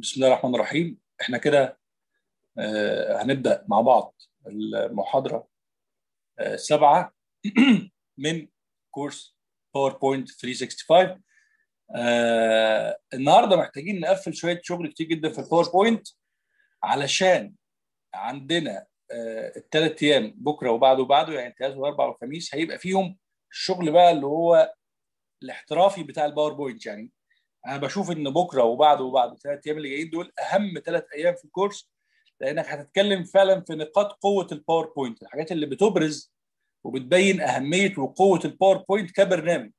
بسم الله الرحمن الرحيم احنا كده آه، هنبدأ مع بعض المحاضرة آه، سبعة من كورس باوربوينت 365 آه، النهارده محتاجين نقفل شوية شغل كتير جدا في الباوربوينت علشان عندنا الثلاث ايام بكره وبعده وبعده يعني ثلاث واربع وخميس هيبقى فيهم الشغل بقى اللي هو الاحترافي بتاع الباوربوينت يعني انا بشوف ان بكره وبعده وبعده الثلاث ايام اللي جايين دول اهم ثلاث ايام في الكورس لانك هتتكلم فعلا في نقاط قوه الباوربوينت الحاجات اللي بتبرز وبتبين اهميه وقوه الباوربوينت كبرنامج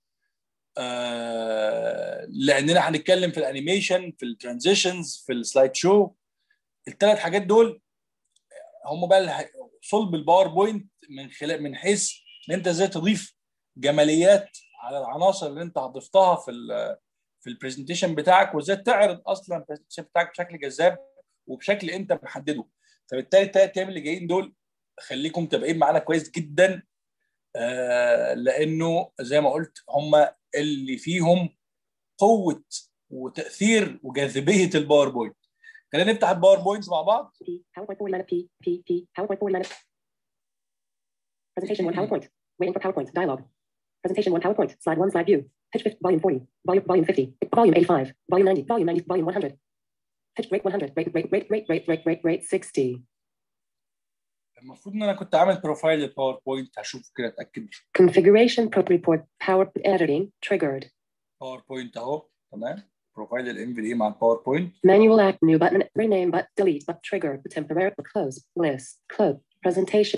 آه لاننا هنتكلم في الانيميشن في الترانزيشنز في السلايد شو الثلاث حاجات دول هم بقى صلب الباوربوينت من خلال من حيث ان انت ازاي تضيف جماليات على العناصر اللي انت ضفتها في ال في البرزنتيشن بتاعك وازاي تعرض اصلا البرزنتيشن بتاعك بشكل جذاب وبشكل انت محدده فبالتالي الثلاث ايام اللي جايين دول خليكم متابعين معانا كويس جدا آه لانه زي ما قلت هم اللي فيهم قوه وتاثير وجاذبيه الباوربوينت خلينا نفتح الباوربوينت مع بعض PowerPoint format P P P PowerPoint format presentation one PowerPoint waiting for PowerPoint dialog presentation one PowerPoint slide one slide view pitch 50 volume 40 volume volume 50 volume 85 volume 90 volume 90 volume 100 pitch rate 100 rate rate rate rate rate rate rate rate 60 المفروض ان انا كنت عامل بروفايل للباوربوينت هشوف كده اتاكد configuration pro report power editing triggered باوربوينت اهو تمام بروفايل الام في دي مع الباوربوينت manual act new button rename but delete but trigger temporary close list close presentation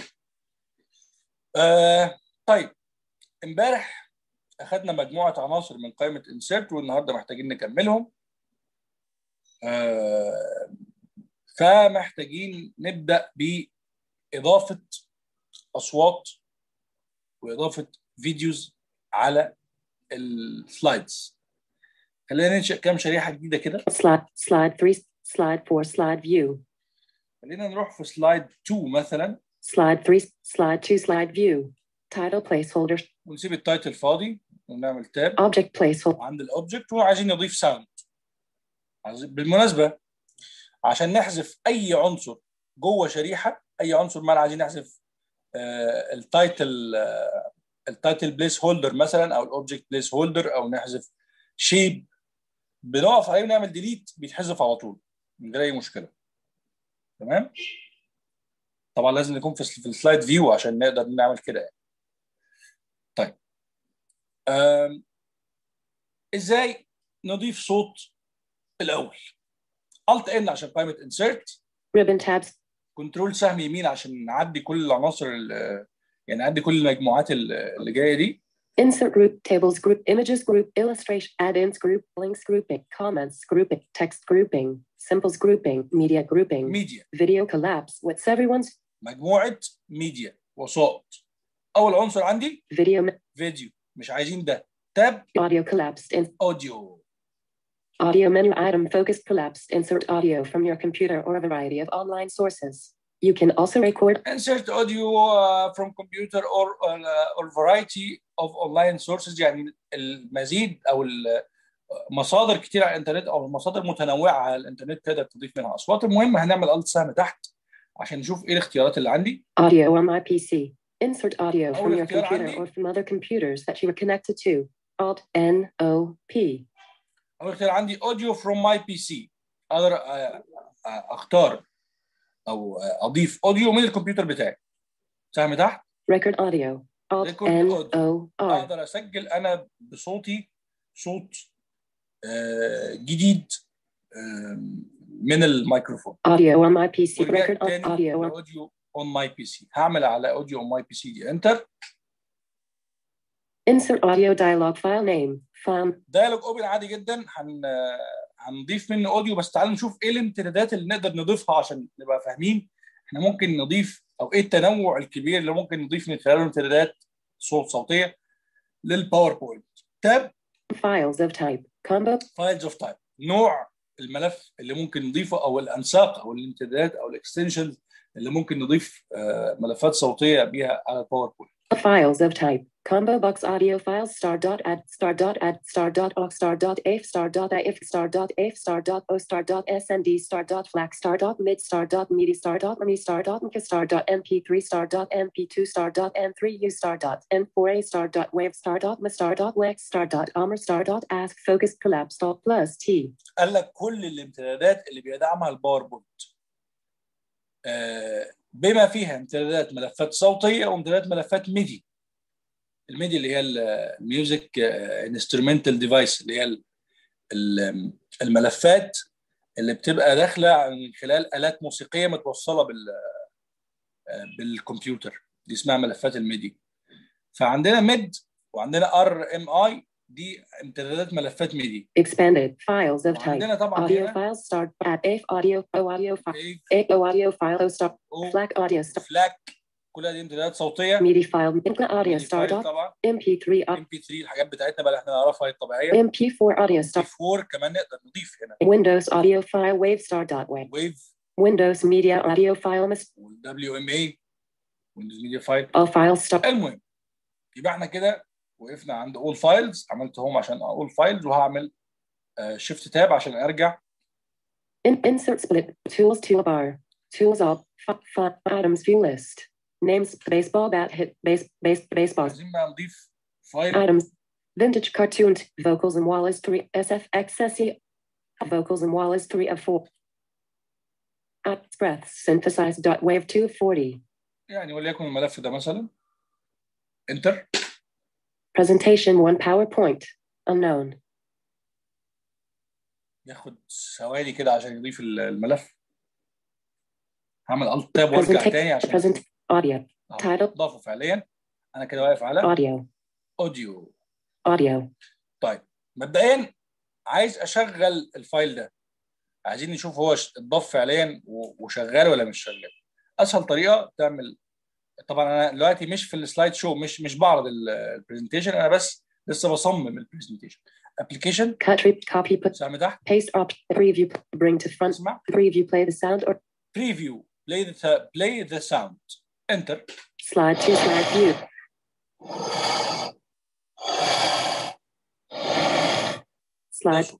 آه طيب امبارح اخذنا مجموعه عناصر من قائمه انسيرت والنهارده محتاجين نكملهم آه فمحتاجين نبدا باضافه اصوات واضافه فيديوز على السلايدز خلينا ننشئ كام شريحه جديده كده slide slide 3 slide 4 slide view خلينا نروح في سلايد 2 مثلا slide 3 slide 2 slide view title placeholder ونسيب التايتل فاضي ونعمل تاب object placeholder عند الاوبجكت وعايزين نضيف ساوند بالمناسبه عشان نحذف اي عنصر جوه شريحه اي عنصر ما عايزين نحذف آه التايتل آه التايتل بليس هولدر مثلا او الاوبجكت بليس هولدر او نحذف شيب بنقف عليه ونعمل ديليت بيتحذف على طول من غير اي مشكله تمام طبعا لازم نكون في في السلايد فيو عشان نقدر نعمل كده يعني. طيب آم، ازاي نضيف صوت الاول الت ان عشان قائمه انسيرت ribbon tabs كنترول سهم يمين عشان نعدي كل العناصر ال- يعني نعدي كل المجموعات ال- اللي جايه دي insert group tables group images group illustration add-ins group links grouping comments grouping text grouping symbols grouping media grouping ميديا video collapse what's everyone's مجموعه ميديا وسائط اول عنصر عندي video فيديو مش عايزين ده تاب audio collapsed in اوديو audio menu item focused collapsed insert audio from your computer or a variety of online sources you can also record insert audio uh, from computer or uh, or variety of online sources يعني المزيد او ال- مصادر كتير على الانترنت او مصادر متنوعه على الانترنت تقدر تضيف منها اصوات المهم هنعمل الت سهم تحت عشان نشوف ايه الاختيارات اللي عندي audio on my PC insert audio from أول your اختيار computer عندي. or from other computers that you are connected to alt N O P اول اختيار عندي audio from my PC اقدر أ- أ- اختار او اضيف اوديو من الكمبيوتر بتاعي سهم تحت record audio alt Record N audio. O R اقدر اسجل انا بصوتي صوت آه، جديد آم، من الميكروفون audio on my PC ورجعت record تاني audio on اوديو اون ماي بي سي هعمل على اوديو اون ماي بي سي دي انتر insert audio dialog file name file دايلوج اوبن عادي جدا هن هنضيف منه اوديو بس تعالوا نشوف ايه الامتدادات اللي نقدر نضيفها عشان نبقى فاهمين احنا ممكن نضيف او ايه التنوع الكبير اللي ممكن نضيف من خلاله امتدادات صوت صوتيه للباوربوينت تاب files of type combo فايلز اوف تايب نوع الملف اللي ممكن نضيفه او الانساق او الامتدادات او الاكستنشنز اللي ممكن نضيف آه، ملفات صوتيه بيها على الباوربوينت Files of type. Combo box audio files star dot add star dot add star dot aux star dot af star dot if star dot af star dot o star dot snd star dot flac star dot mid star dot midi star dot me star dot mk star dot mp3 star dot mp2 star dot m3 u star dot n4a star dot wave star dot ma star dot lex star dot armor star dot ask focus collapse dot plus t قال لك كل الامتدادات اللي بيدعمها الباوربوينت آه، بما فيها امتدادات ملفات صوتيه وامتدادات ملفات ميدي الميدي اللي هي الميوزك انسترومنتال ديفايس اللي هي ال- ال- الملفات اللي بتبقى داخله من خلال الات موسيقيه متوصله بال آه، بالكمبيوتر دي اسمها ملفات الميدي فعندنا ميد وعندنا ار ام اي دي امتدادات ملفات ميدي expanded files of type وعندنا طبعا audio هنا files star at af audio o audio file ايه a o audio file o star او flac audio star فلاك كلها دي امتدادات صوتيه MIDI file input audio ميدي star فايل dot طبعا mp3 au- ام بي 3 الحاجات بتاعتنا بقى اللي احنا نعرفها الطبيعيه mp4 audio ام star 4 كمان نقدر نضيف هنا Windows audio file wave star dot wave ويف Windows media audio file mis- والدبليو ام اي ويندوز ميديا فايل all files star المهم يبقى احنا كده وقفنا عند اول فايلز عملت هوم عشان اقول فايلز وهعمل شيفت تاب عشان ارجع in, insert split tools toolbar tools all f- f- items view list names baseball bat hit base base baseball عايزين بقى نضيف فايل items vintage cartoon t- vocals and Wallace 3 SFX SE vocals and Wallace 3 of 4 at breath synthesized dot wave 240 يعني وليكن الملف ده مثلا انتر presentation 1 PowerPoint unknown ياخد ثواني كده عشان يضيف ال- الملف هعمل الت تاب وارجع Presenta- تاني عشان present audio أهو، title. ضافه فعليا انا كده واقف على audio اوديو audio طيب مبدئيا عايز اشغل الفايل ده عايزين نشوف هو ش- اتضاف فعليا و- وشغال ولا مش شغال اسهل طريقه تعمل طبعا انا دلوقتي مش في السلايد شو مش مش بعرض البرزنتيشن انا بس لسه بصمم البرزنتيشن ابلكيشن cut re- copy put سهم تحت paste option preview bring to front اسمع preview play the sound or بريفيو بلاي ذا بلاي ذا ساوند انتر slide to slide view slide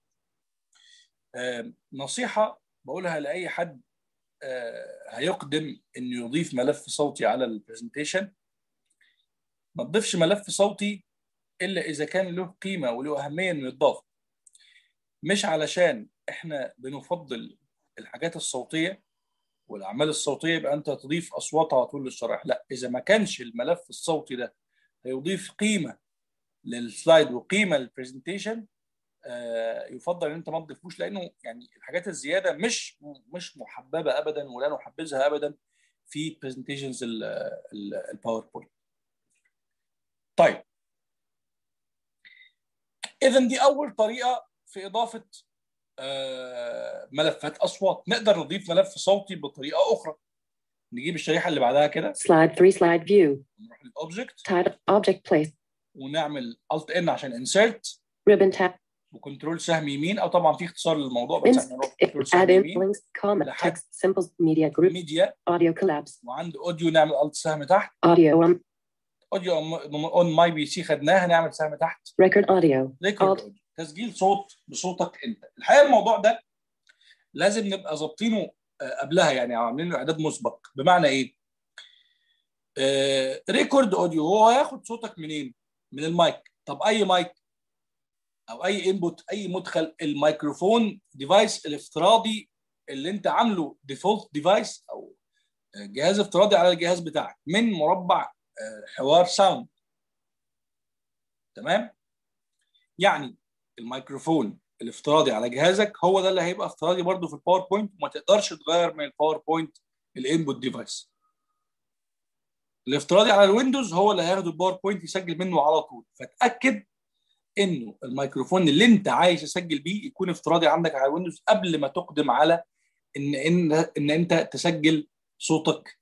نصيحه بقولها لاي حد آه، هيقدم انه يضيف ملف صوتي على البرزنتيشن ما تضيفش ملف صوتي الا اذا كان له قيمه وله اهميه انه يتضاف مش علشان احنا بنفضل الحاجات الصوتيه والاعمال الصوتيه يبقى انت تضيف اصوات على طول للشرائح لا اذا ما كانش الملف الصوتي ده هيضيف قيمه للسلايد وقيمه للبرزنتيشن آه، يفضل ان انت ما تضيفوش لانه يعني الحاجات الزياده مش مش محببه ابدا ولا نحبذها ابدا في برزنتيشنز الباوربوينت. طيب اذا دي اول طريقه في اضافه آه، ملفات اصوات نقدر نضيف ملف صوتي بطريقه اخرى نجيب الشريحه اللي بعدها كده slide 3 slide view نروح للاوبجكت title object place ونعمل الت ان عشان انسرت ribbon tab وكنترول سهم يمين او طبعا في اختصار للموضوع بس Ins- احنا نروح كنترول add سهم in يمين links comment لحد- text symbols media group ميديا audio collapse وعند اوديو نعمل الت سهم تحت audio on اوديو اون ماي بي سي خدناها نعمل سهم تحت record audio ريكورد Alt. اوديو تسجيل صوت بصوتك انت الحقيقه الموضوع ده لازم نبقى ظابطينه آه، قبلها يعني عاملين له اعداد مسبق بمعنى ايه؟ آه، ريكورد اوديو هو هياخد صوتك منين؟ من المايك طب اي مايك او اي انبوت اي مدخل الميكروفون ديفايس الافتراضي اللي انت عامله ديفولت ديفايس او جهاز افتراضي على الجهاز بتاعك من مربع آه، حوار ساوند تمام يعني الميكروفون الافتراضي على جهازك هو ده اللي هيبقى افتراضي برضو في الباوربوينت وما تقدرش تغير من الباوربوينت الانبوت ديفايس الافتراضي على الويندوز هو اللي هياخد الباوربوينت يسجل منه على طول فتاكد انه الميكروفون اللي انت عايز تسجل بيه يكون افتراضي عندك على الويندوز قبل ما تقدم على ان ان ان انت تسجل صوتك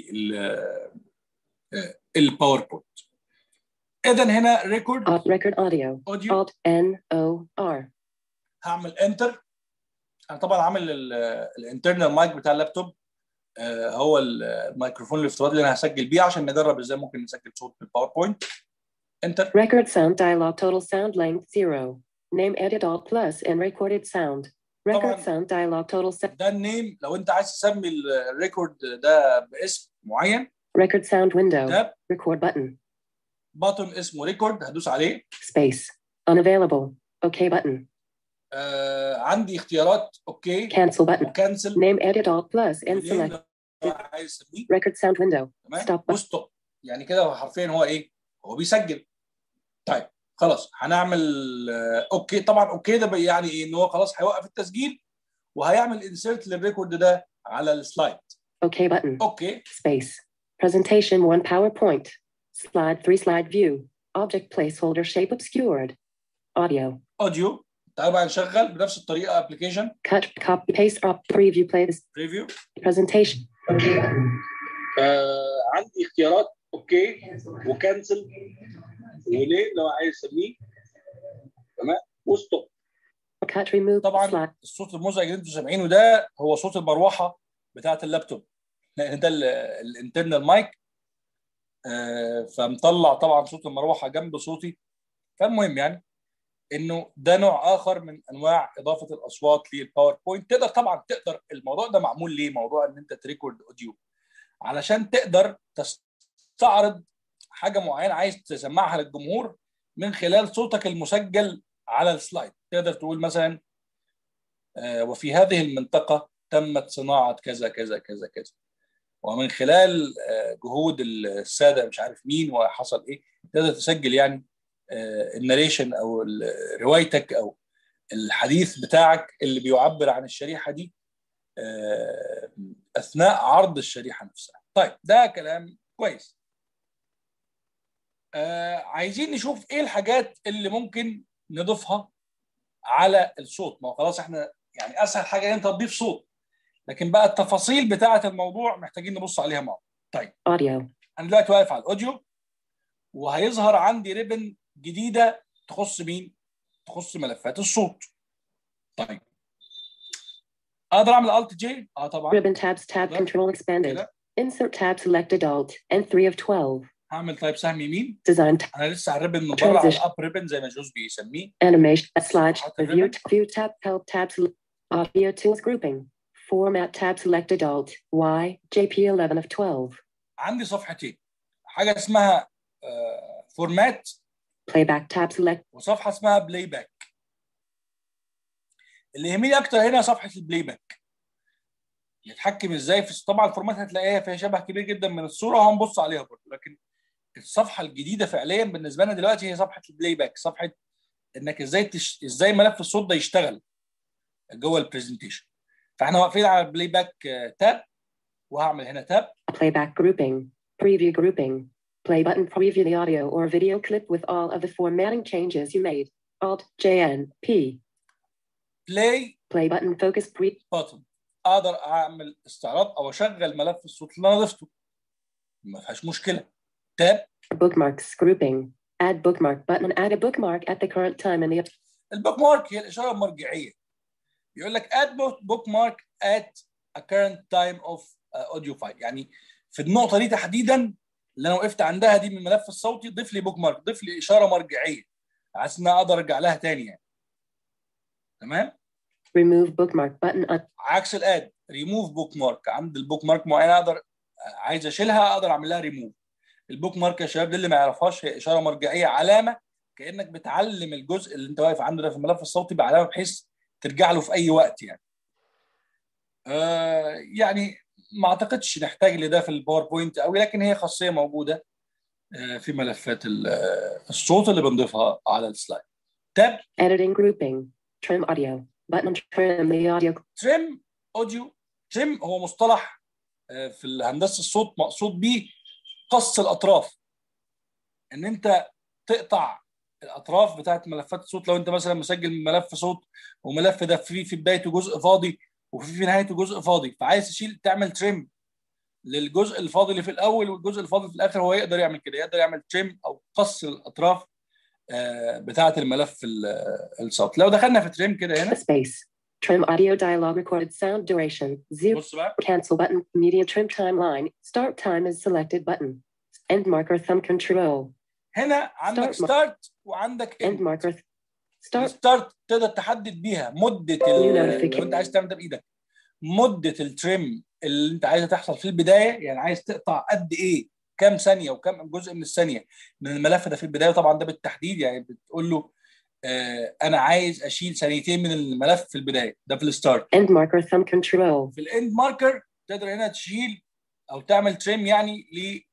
بالباوربوينت اذا هنا ريكورد Alt record audio. اوديو Alt N O R. هعمل انتر انا طبعا عامل الانترنال مايك بتاع اللابتوب آه، هو الميكروفون الافتراضي اللي انا هسجل بيه عشان نجرب ازاي ممكن نسجل صوت بالباوربوينت انتر Record sound dialog total sound length zero. Name edit alt plus and recorded sound. Record طبعاً. sound dialog total sound. ده النيم لو انت عايز تسمي الريكورد ده باسم معين Record sound window. تاب Record button. باتون اسمه ريكورد هدوس عليه Space. Unavailable. OK button. آه عندي اختيارات اوكي Cancel button. وكانسل Name edit alt plus and ونيم select. لو عايز اسميه Record sound window. تمام Stop. وستوب يعني كده هو حرفيا هو ايه هو بيسجل طيب خلاص هنعمل آه، اوكي طبعا اوكي ده بي- يعني ايه ان هو خلاص هيوقف التسجيل وهيعمل انسيرت للريكورد ده على السلايد OK button. اوكي Space. Presentation 1 PowerPoint. Slide 3 slide view. Object placeholder shape obscured. Audio. اوديو تعالوا بقى نشغل بنفس الطريقه ابلكيشن Cut, copy, paste, up, preview, play this ريفيو presentation. آه عندي اختيارات اوكي وكانسل وليه لو عايز اسميه تمام وستوب Cut, remove, طبعاً. slide, الصوت المزعج اللي انتم سامعينه ده هو صوت المروحه بتاعه اللابتوب لان ده الانترنال مايك فمطلع طبعا صوت المروحه جنب صوتي فالمهم يعني انه ده نوع اخر من انواع اضافه الاصوات للباوربوينت تقدر طبعا تقدر الموضوع ده معمول ليه موضوع ان انت تريكورد اوديو علشان تقدر تستعرض حاجه معينه عايز تسمعها للجمهور من خلال صوتك المسجل على السلايد تقدر تقول مثلا آه، وفي هذه المنطقه تمت صناعه كذا كذا كذا كذا ومن خلال آه، جهود الساده مش عارف مين وحصل ايه تقدر تسجل يعني آه، الناريشن او ال- روايتك او الحديث بتاعك اللي بيعبر عن الشريحه دي آه، اثناء عرض الشريحه نفسها. طيب ده كلام كويس. آه، عايزين نشوف ايه الحاجات اللي ممكن نضيفها على الصوت ما هو خلاص احنا يعني اسهل حاجه ان انت تضيف صوت لكن بقى التفاصيل بتاعه الموضوع محتاجين نبص عليها مع بعض. audio, انا دلوقتي واقف على الاوديو وهيظهر عندي ريبن جديده تخص مين؟ تخص ملفات الصوت. طيب اقدر اعمل الت جي؟ اه طبعا ribbon tabs, tab Look. control expanded. كده Insert tab selected alt and 3 of 12. هعمل تايب سهم يمين Design tab, انا لسه على الريبن من بره على Transition. الاب ريبن زي ما جوز بيسميه animation, slide, Auto view, ribbon. view tab, help tab, sele- audio tools grouping. Format tab selected alt, Y, JP 11 of 12. عندي صفحتين حاجه اسمها فورمات Playback tab select, وصفحه اسمها بلاي باك اللي يهمني اكتر هنا صفحه البلاي باك يتحكم ازاي في طبعا الفورمات هتلاقيها فيها شبه كبير جدا من الصوره وهنبص عليها برضه لكن الصفحه الجديده فعليا بالنسبه لنا دلوقتي هي صفحه البلاي باك صفحه انك ازاي تش... ازاي ملف الصوت ده يشتغل جوه البرزنتيشن فاحنا واقفين على البلاي باك تاب وهعمل هنا تاب playback grouping, preview grouping. Play button preview the audio or video clip with all of the formatting changes you made. Alt, JN, P. بلاي Play button focus pre باتن اقدر اعمل استعراض او اشغل ملف الصوت اللي انا ضفته ما فيهاش مشكله تاب bookmarks grouping. Add bookmark button. Add a bookmark at the current time in the البوك مارك هي الاشاره المرجعيه يقول لك add book mark at a current time of uh, audio file يعني في النقطه دي تحديدا اللي انا وقفت عندها دي من الملف الصوتي ضيف لي بوك مارك ضيف لي اشاره مرجعيه عشان ان انا اقدر ارجع لها تاني يعني تمام remove bookmark button. Un- عكس الاد ريموف بوك مارك عند البوك مارك معينه اقدر عايز اشيلها اقدر اعمل لها ريموف البوك مارك يا شباب للي ما يعرفهاش هي اشاره مرجعيه علامه كانك بتعلم الجزء اللي انت واقف عنده ده في الملف الصوتي بعلامه بحيث ترجع له في اي وقت يعني آه يعني ما اعتقدش نحتاج لده في الباوربوينت قوي لكن هي خاصيه موجوده آه في ملفات ال- آه، الصوت اللي بنضيفها على السلايد تاب editing grouping. Trim audio. Button trim the audio. تريم اوديو تريم هو مصطلح آه، في الهندسه الصوت مقصود بيه قص الاطراف ان انت تقطع الاطراف بتاعت ملفات الصوت لو انت مثلا مسجل ملف صوت وملف ده فيه في بدايته جزء فاضي وفي في نهايته جزء فاضي فعايز تشيل تعمل تريم للجزء الفاضي اللي في الاول والجزء الفاضي في الاخر هو يقدر يعمل كده يقدر يعمل تريم او قص الاطراف آه، بتاعه الملف ال- الصوت لو دخلنا في تريم كده هنا Space. Trim audio dialogue recorded sound duration. Zero. بص بقى Cancel button. Media trim timeline. Start time is selected button. End marker thumb control. هنا عندك Start. ستارت وعندك End end marker. Start. ستارت تقدر تحدد بيها مده New ال- notification. لو انت عايز تعمل ده بايدك مده التريم اللي انت عايزها تحصل في البدايه يعني عايز تقطع قد ايه كام ثانيه وكم جزء من الثانيه من الملف ده في البدايه طبعا ده بالتحديد يعني بتقول له آه انا عايز اشيل ثانيتين من الملف في البدايه ده في الستارت End marker thumb control. في الاند ماركر تقدر هنا تشيل او تعمل تريم يعني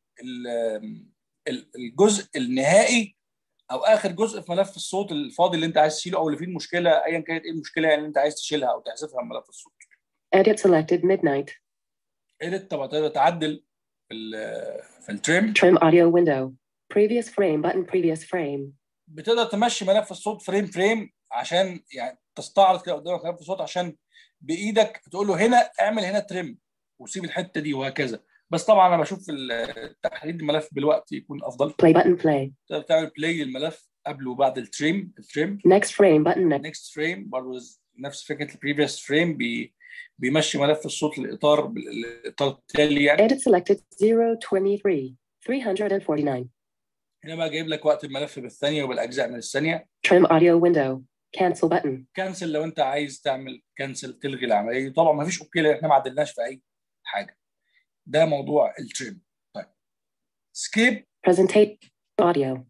للجزء النهائي او اخر جزء في ملف الصوت الفاضي اللي انت عايز تشيله او اللي فيه المشكله ايا كانت ايه المشكله يعني اللي انت عايز تشيلها او تحذفها من ملف الصوت. Edit selected midnight. ايديت طبعا تقدر تعدل في ال في التريم Trim audio window. Previous frame button. Previous frame. بتقدر تمشي ملف الصوت فريم فريم عشان يعني تستعرض كده قدامك ملف الصوت عشان بايدك تقول له هنا اعمل هنا تريم وسيب الحته دي وهكذا بس طبعا انا بشوف ال- تحديد الملف بالوقت يكون افضل Play button. Play. تقدر تعمل بلاي للملف قبل وبعد التريم التريم Next frame button. Next. نكست فريم برضه نفس فكره البريفيوس فريم بي بيمشي ملف الصوت للاطار الاطار التالي يعني Edit selected 023. 349. هنا بقى جايب لك وقت الملف بالثانيه وبالاجزاء من الثانيه Trim audio window. Cancel button. كنسل لو انت عايز تعمل كنسل تلغي العمليه دي طبعا ما فيش اوكي لان احنا ما عدلناش في اي حاجه ده موضوع التريم طيب سكيب Presentate audio.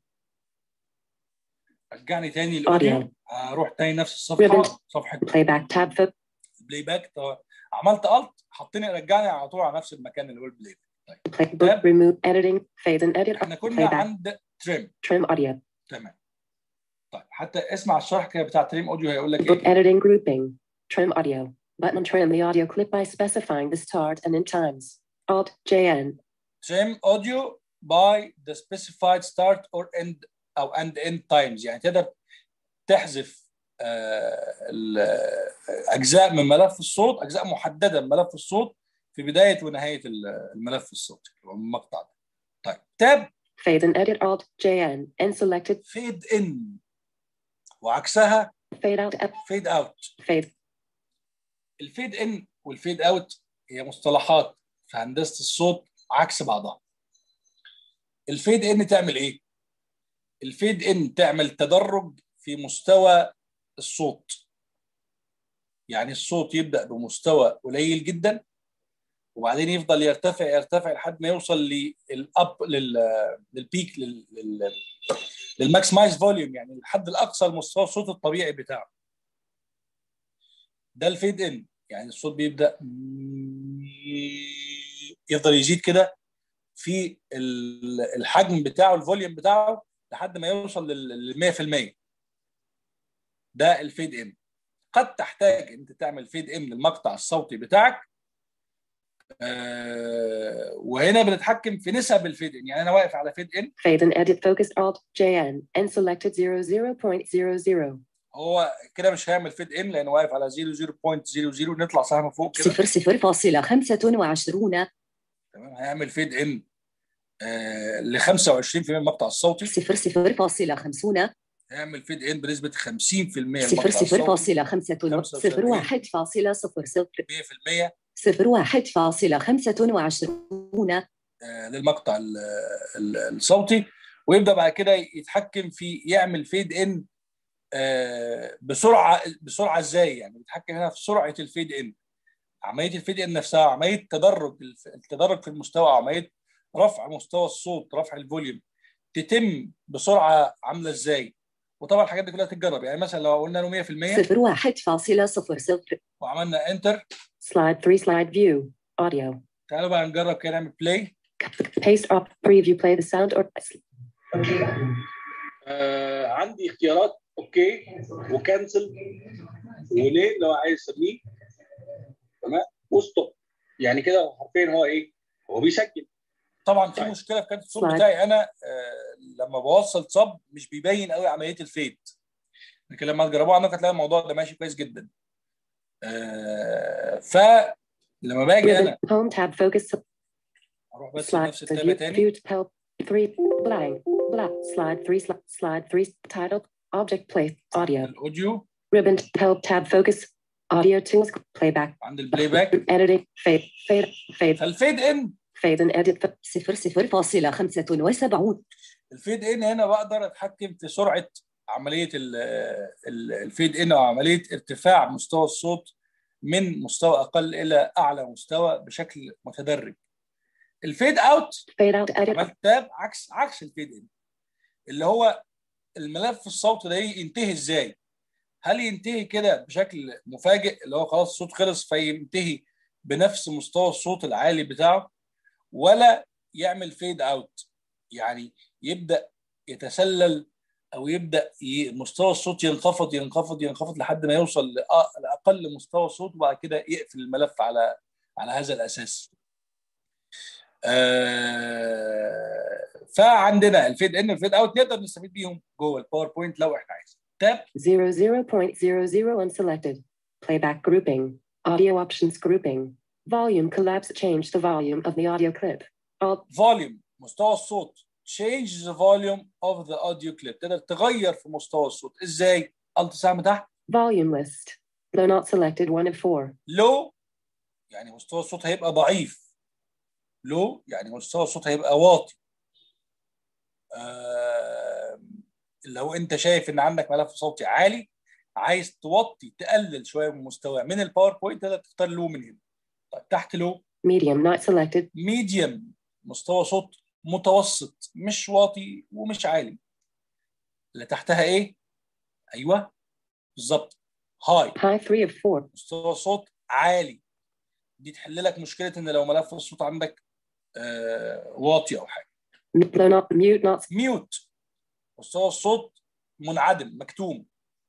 رجعني تاني الاوديو Audio. هروح تاني نفس الصفحه Ribbon. صفحه Playback tab. Foot. بلاي باك طبعا عملت الت حطني رجعني على طول على نفس المكان اللي هو البلاي باك Play book. Remove editing. Fade and edit. احنا كنا Playback. عند تريم Trim audio. تمام طيب حتى اسمع الشرح كده بتاع تريم اوديو هيقول لك Book ايه editing grouping. Trim audio. Button trim the audio clip by specifying the start and end times. Alt JN. trim audio by the specified start or end او end end times يعني تقدر تحذف آه، ال- آه، اجزاء من ملف الصوت اجزاء محدده من ملف الصوت في بدايه ونهايه ال- الملف الصوتي أو المقطع ده طيب تاب Fade and edit Alt JN. And selected. فيد ان وعكسها Fade out. Up. فيد اوت Fade. الفيد ان والفيد اوت هي مصطلحات في هندسه الصوت عكس بعضها الفيد ان تعمل ايه الفيد ان تعمل تدرج في مستوى الصوت يعني الصوت يبدا بمستوى قليل جدا وبعدين يفضل يرتفع يرتفع لحد ما يوصل للاب لل- للبيك لل- لل- للماكسمايز فوليوم يعني الحد الاقصى لمستوى الصوت الطبيعي بتاعه ده الفيد ان يعني الصوت بيبدا يفضل يزيد كده في ال- الحجم بتاعه الفوليوم بتاعه لحد ما يوصل لل 100% ده الفيد ان قد تحتاج انت تعمل فيد ان للمقطع الصوتي بتاعك آه وهنا بنتحكم في نسب الفيد ان يعني انا واقف على فيد ان Fade and edit focused Alt JN. And selected 00.00. هو كده مش هيعمل فيد ان لانه واقف على 00.00 نطلع سهم فوق كده صفر صفر فاصلة خمسة وعشرون تمام هيعمل فيد ان آه ل 25% من المقطع الصوتي صفر صفر فاصلة خمسون هيعمل فيد ان بنسبه 50% من صفر المقطع صفر الصوتي فاصلة خمسة و- خمسة صفر وسبعين. واحد فاصلة صفر صفر 100% صفر واحد فاصلة خمسة وعشرون آه، للمقطع ال- ال- الصوتي ويبدا بعد كده يتحكم في يعمل فيد ان آه، بسرعه بسرعه ازاي يعني بيتحكم هنا في سرعه الفيد ان عمليه الفيد ان نفسها عمليه تدرج الف- التدرج في المستوى عمليه رفع مستوى الصوت رفع الفوليوم تتم بسرعه عامله ازاي وطبعا الحاجات دي كلها تتجرب يعني مثلا لو قلنا له 100% صفر واحد فاصلة صفر صفر وعملنا انتر Slide 3 slide view. Audio. تعالوا بقى نجرب كده نعمل بلاي Paste up. Preview. Play the sound or آه عندي اختيارات اوكي وكنسل وليه لو عايز اسميه تمام وستوب يعني كده حرفيا هو ايه؟ هو بيسجل طبعا في طيب. مشكله في كارت الصوت سلايد. بتاعي انا آه لما بوصل صب مش بيبين قوي عمليه الفيد لكن لما تجربوه عندك هتلاقي الموضوع ده ماشي كويس جدا آه فلما باجي انا ribbon. Home tab. Focus. اروح بس Slide. نفس The التابه view. تاني View. Help. 3. Blank. Black. Slide 3. Slide. Slide 3. Title. Object. Play. Audio. الاوديو Ribbon. Help tab. Focus. Audio tools. Playback. عند البلاي باك Editing. Fade. Fade. Fade. فالفيد ان Fade and edit. 00.75 الفيد ان هنا بقدر اتحكم في سرعه عمليه ال- ال- الفيد ان او عمليه ارتفاع مستوى الصوت من مستوى اقل الى اعلى مستوى بشكل متدرج الفيد اوت Fade out. Edit. عملت تاب عكس عكس الفيد ان اللي هو الملف الصوتي ده ينتهي ازاي هل ينتهي كده بشكل مفاجئ اللي هو خلاص الصوت خلص فينتهي بنفس مستوى الصوت العالي بتاعه ولا يعمل فيد اوت يعني يبدا يتسلل او يبدا ي- مستوى الصوت ينخفض ينخفض ينخفض لحد ما يوصل لأ- لاقل مستوى صوت وبعد كده يقفل الملف على على هذا الاساس. آه فعندنا الفيد ان والفيد اوت نقدر نستفيد بيهم جوه الباوربوينت لو احنا عايزين. تاب 00.00 unselected. Playback grouping. Audio options grouping. Volume collapse. Change the volume of the audio clip. Alt. فوليوم مستوى الصوت change the volume of the audio clip تقدر تغير في مستوى الصوت ازاي؟ الت سهم تحت Volume list. Though not selected, one of four. لو يعني مستوى الصوت هيبقى ضعيف لو يعني مستوى الصوت هيبقى واطي آه لو انت شايف ان عندك ملف صوتي عالي عايز توطي تقلل شويه من مستواه من الباوربوينت تقدر تختار لو من هنا طيب تحت لو Medium not selected. ميديوم مستوى صوت متوسط مش واطي ومش عالي اللي تحتها ايه ايوه بالظبط هاي High three of four. مستوى صوت عالي دي تحل لك مشكله ان لو ملف الصوت عندك آه واطي او حاجه M- Though not mute not ميوت مستوى الصوت منعدم مكتوم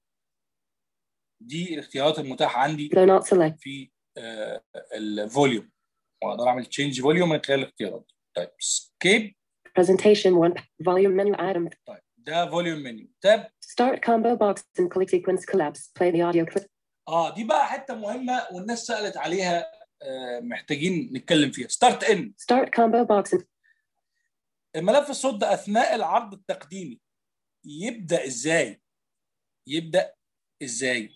دي الاختيارات المتاحه عندي though not select. في آه الفوليوم واقدر اعمل تشينج فوليوم من خلال الاختيارات دي. طيب سكيب Presentation one. Volume menu item. طيب ده فوليوم منيو تاب Start combo box and click sequence collapse. Play the audio clip. اه دي بقى حته مهمه والناس سالت عليها آه محتاجين نتكلم فيها ستارت ان Start combo box and الملف الصوت ده اثناء العرض التقديمي يبدا ازاي يبدا ازاي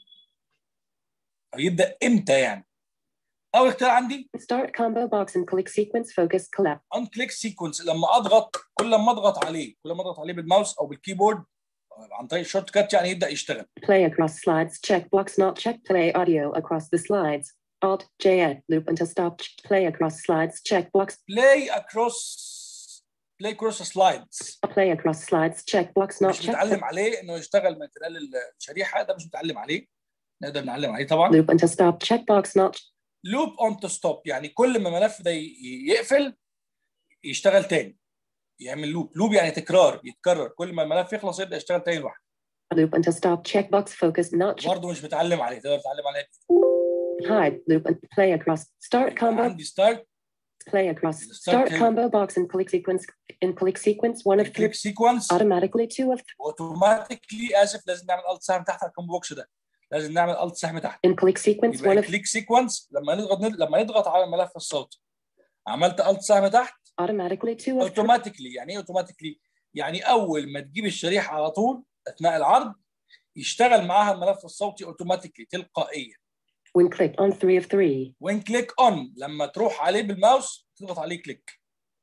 او يبدا امتى يعني اول اختيار عندي start combo box and click sequence focus collapse. ان كليك سيكونس لما اضغط كل ما اضغط عليه كل ما اضغط عليه بالماوس او بالكيبورد عن طريق الشورت كات يعني يبدا يشتغل Play across slides. Check blocks not check. Play audio across the slides. Alt J loop until stop. Play across slides. Check blocks. بلاي اكروس بلاي كروس سلايدز Play across slides. Check blocks not مش check. متعلم عليه انه يشتغل من خلال الشريحه ده مش متعلم عليه نقدر نعلم عليه طبعا Loop until stop. Check box not. لوب اون تو ستوب يعني كل ما الملف ده ي- يقفل يشتغل تاني يعمل لوب لوب يعني تكرار يتكرر كل ما الملف يخلص يبدا يشتغل تاني لوحده Loop until stop. Check box focus not check. برضه مش متعلم عليه تقدر تتعلم عليه Hide. Loop and play across. Start combo. عندي ستارت Play across. Start Start here. combo box and click sequence. In click sequence one of three. كليك سيكونس Automatically two of اوتوماتيكلي اسف لازم نعمل الت سهم تحت على الكومبو بوكس ده لازم نعمل الت سهم تحت in click sequence one يبقى of كليك سيكونس لما نضغط لما نضغط على الملف الصوتي عملت الت سهم تحت automatically two of three. اوتوماتيكلي يعني ايه اوتوماتيكلي يعني اول ما تجيب الشريحه على طول اثناء العرض يشتغل معاها الملف الصوتي اوتوماتيكلي تلقائيا when click on three of three. وين كليك اون لما تروح عليه بالماوس تضغط عليه كليك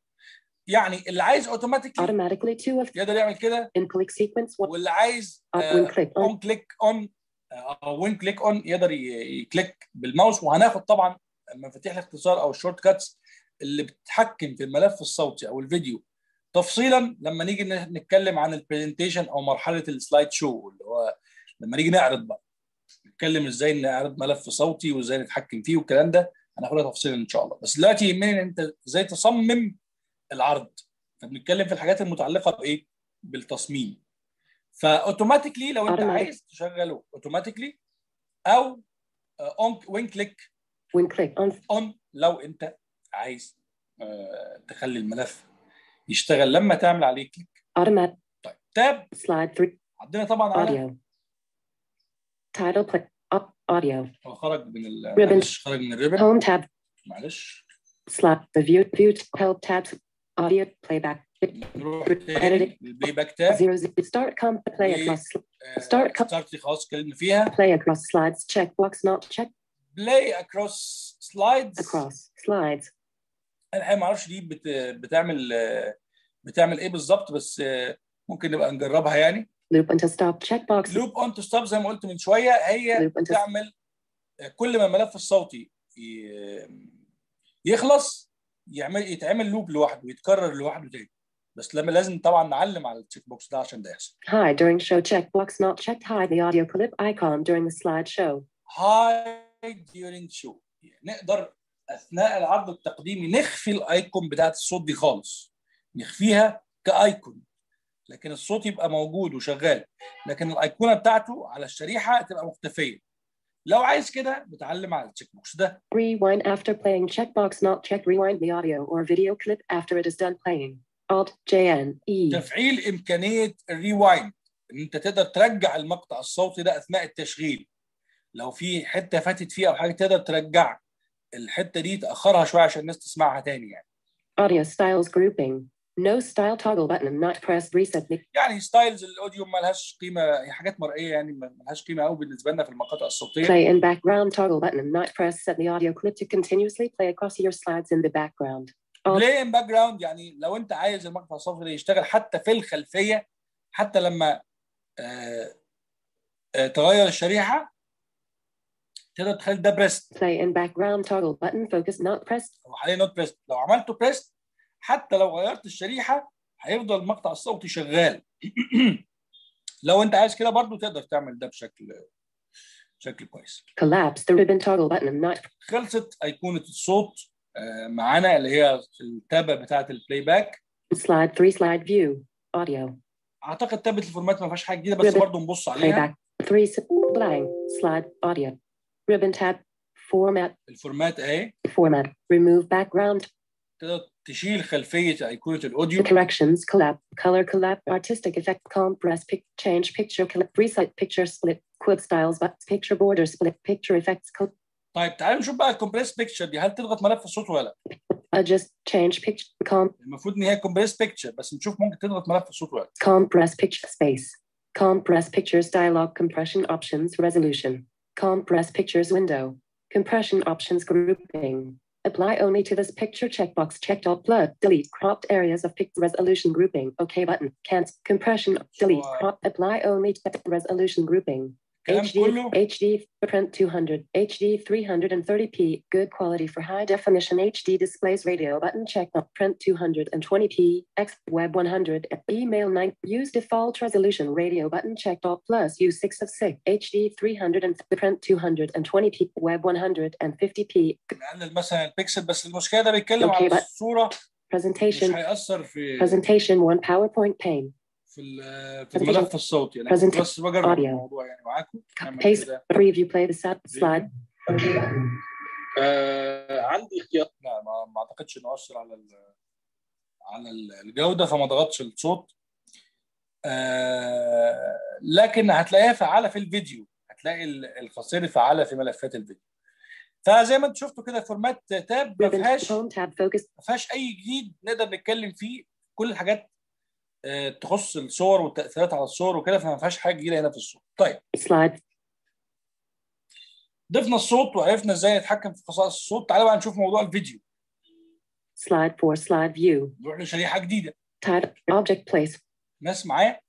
يعني اللي عايز اوتوماتيكلي Automatically two of يقدر يعمل كده in click sequence one. واللي عايز Uh, when click on اون كليك اون او وين كليك اون يقدر ي- يكليك بالماوس وهناخد طبعا مفاتيح الاختصار او الشورت كاتس اللي بتتحكم في الملف الصوتي او الفيديو تفصيلا لما نيجي ن- نتكلم عن البرزنتيشن او مرحله السلايد شو اللي هو لما نيجي نعرض بقى نتكلم ازاي نعرض ملف صوتي وازاي نتحكم فيه والكلام ده هناخدها تفصيلا ان شاء الله بس دلوقتي يهمني ان انت ازاي تصمم العرض فبنتكلم في الحاجات المتعلقه بايه بالتصميم فاوتوماتيكلي لو انت Automatic. عايز تشغله اوتوماتيكلي او اون وين كليك when click on اون لو انت عايز آه، تخلي الملف يشتغل لما تعمل عليه كليك automatic طيب تاب slide three عندنا طبعا على audio. Title play up audio. هو خرج من ال Ribbon. معلش خرج من الريبن Home tab معلش slot the view view help tabs audio playback نروح تاني للبلاي باك تاب Zero zip. Start com play We- across Start co- ستارت خلاص اتكلمنا فيها play across slides. Check box not check بلاي اكروس سلايدز across slides. انا الحقيقه ما اعرفش دي بت... بتعمل آه، بتعمل ايه بالظبط بس آه، ممكن نبقى نجربها يعني Loop until stop checkbox. لوب اون تو ستوب زي ما قلت من شويه هي Loop until تعمل كل ما الملف الصوتي ي- يخلص يعمل يتعمل لوب لوحده ويتكرر لوحده تاني بس لما لازم طبعا نعلم على التشيك بوكس ده عشان ده يحصل Hide during show checkbox not checked. Hide the audio clip icon during the slideshow. هاي during show نقدر اثناء العرض التقديمي نخفي الايكون بتاعت الصوت دي خالص نخفيها كايكون لكن الصوت يبقى موجود وشغال لكن الايقونه بتاعته على الشريحه تبقى مختفيه لو عايز كده بتعلم على التشيك بوكس ده Rewind after playing checkbox not checked. Rewind the audio or video clip after it is done playing. Alt J N E. تفعيل امكانيه الريوايند ان انت تقدر ترجع المقطع الصوتي ده اثناء التشغيل لو في حته فاتت فيه او حاجه تقدر ترجع الحته دي تاخرها شويه عشان الناس تسمعها تاني يعني Audio styles grouping. No style toggle button not pressed. Reset. يعني ستايلز الاوديو ما لهاش قيمه هي حاجات مرئيه يعني ما ما لهاش قيمه قوي بالنسبه لنا في المقاطع الصوتيه Play in background toggle button not pressed. Set the audio clip to continuously play across your slides in the background. Alt بلاي ان باك جراوند يعني لو انت عايز المقطع الصوتي ده يشتغل حتى في الخلفيه حتى لما آه آه تغير الشريحه تقدر تخلي ده بريست play in background toggle button focus not pressed. او حاليا نوت بريست لو عملته بريست حتى لو غيرت الشريحه هيفضل المقطع الصوتي شغال لو انت عايز كده برضو تقدر تعمل ده بشكل بشكل كويس Collapse the ribbon toggle button not خلصت ايقونه الصوت آه، معانا اللي هي التابه بتاعه البلاي باك slide three slide view. Audio. اعتقد تابه الفورمات ما فيهاش حاجه جديده بس Ribbon. برضو نبص عليها Playback. Three s- blank. Slide audio. Ribbon tab. Format. الفورمات اهي Format. Remove background. تقدر تشيل خلفيه ايقونه الاوديو Corrections. Collapse. Color collapse. Artistic effect. Compress. Pic. Change picture. Collapse. Reset picture split. Quick styles. But picture border split. Picture effects. Co- طيب تعالوا نشوف بقى الكومبريس بيكتشر دي هل تضغط ملف الصوت ولا لا adjust. Change picture. Com. المفروض ان هي كومبريس بيكتشر بس نشوف ممكن تضغط ملف الصوت ولا لا Compress picture space. Compress pictures dialog compression options resolution. Compress pictures window. Compression options grouping. Apply only to this picture checkbox checked off flood. Delete cropped areas of picture resolution grouping. OK button. Cancel. Compression. Delete. Sure. Crop. Apply only to resolution grouping. الكلام HD, كله HD, print 200, HD 330p, good quality for high definition HD displays radio button check up, print 220p, X web 100, email 9, use default resolution radio button checked off plus use 6 of 6, HD 300 and print 220p, web 150p, نقلل مثلا البيكسل بس المشكله ده بيتكلم Okay, على but- الصوره مش presentation, هيأثر في presentation 1 PowerPoint pane, في ال- في Presentation. الملف الصوتي انا Present- كنت بس بجرب audio. الموضوع يعني معاكم نعمل paste, كده preview play the set slide, آه عندي اختيار لا ما, ما اعتقدش انه اثر على ال على ال- الجوده فما ضغطش الصوت آه لكن هتلاقيها فعاله في الفيديو هتلاقي ال- الخاصيه دي فعاله في ملفات الفيديو فزي ما انتم شفتوا كده فورمات تاب ما ribbon, فيهاش home tab focus, ما فيهاش اي جديد نقدر نتكلم فيه كل الحاجات آه، تخص الصور والتاثيرات على الصور وكده فما فيهاش حاجه جديده هنا في الصوت طيب slide, ضفنا الصوت وعرفنا ازاي نتحكم في خصائص الصوت تعالى بقى نشوف موضوع الفيديو slide 4 slide view, نروح لشريحه جديده type, object place, ناس معايا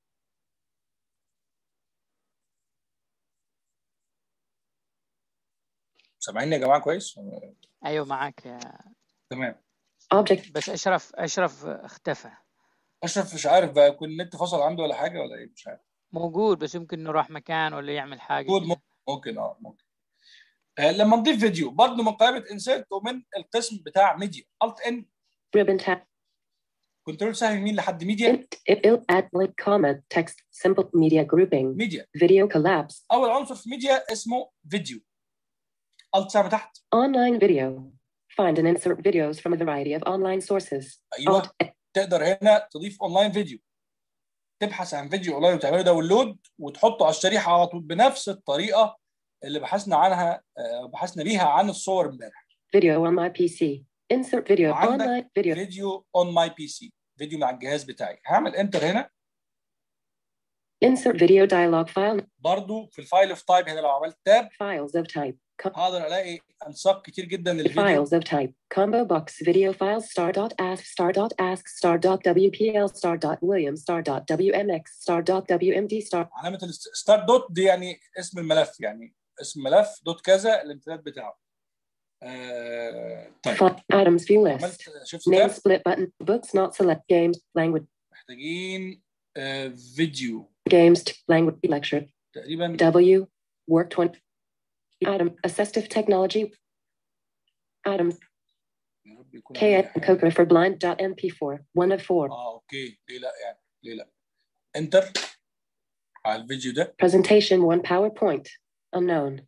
سامعيني يا جماعه كويس ايوه معاك يا تمام object بس اشرف اشرف اختفى اشرف مش عارف بقى يكون النت فصل عنده ولا حاجه ولا ايه مش عارف موجود بس يمكن انه راح مكان ولا يعمل حاجه موجود كده. ممكن اه ممكن آه لما نضيف فيديو برضه من قائمه انسيرت ومن القسم بتاع ميديا الت ان ribbon tab, كنترول سهم يمين لحد ميديا int, if ill add blank comma, text, simple media grouping, ميديا video collapse, اول عنصر في ميديا اسمه فيديو الت سهم تحت online video. Find and insert videos from a variety of online sources. ايوه Alt, تقدر هنا تضيف اونلاين فيديو تبحث عن فيديو اونلاين وتعمله داونلود وتحطه على الشريحه على طول بنفس الطريقه اللي بحثنا عنها آه، بحثنا بيها عن الصور امبارح video on my PC. Insert video, عندك online video, فيديو اون ماي بي سي فيديو مع الجهاز بتاعي هعمل انتر هنا Insert video dialog file. برضو في الفايل اوف تايب هنا لو عملت تاب Files of type. Com- هقدر الاقي انساق كتير جدا للفيديو files of type. Combo box video files star dot ask star dot ask star dot wpl star dot william star dot wmx star dot wmd star علامه الستارت دوت دي يعني اسم الملف يعني اسم ملف دوت كذا الامتداد بتاعه آه طيب fi- items view list. عملت شفت Name تاب split button. Books not select games language محتاجين آه فيديو games t- language lecture تقريبا W work 20 item assistive technology item يا رب يكون K عندي and حاجة. Coca for blind dot MP4 one of four اه اوكي ليه لا يعني ليه لا انتر على الفيديو ده presentation one PowerPoint unknown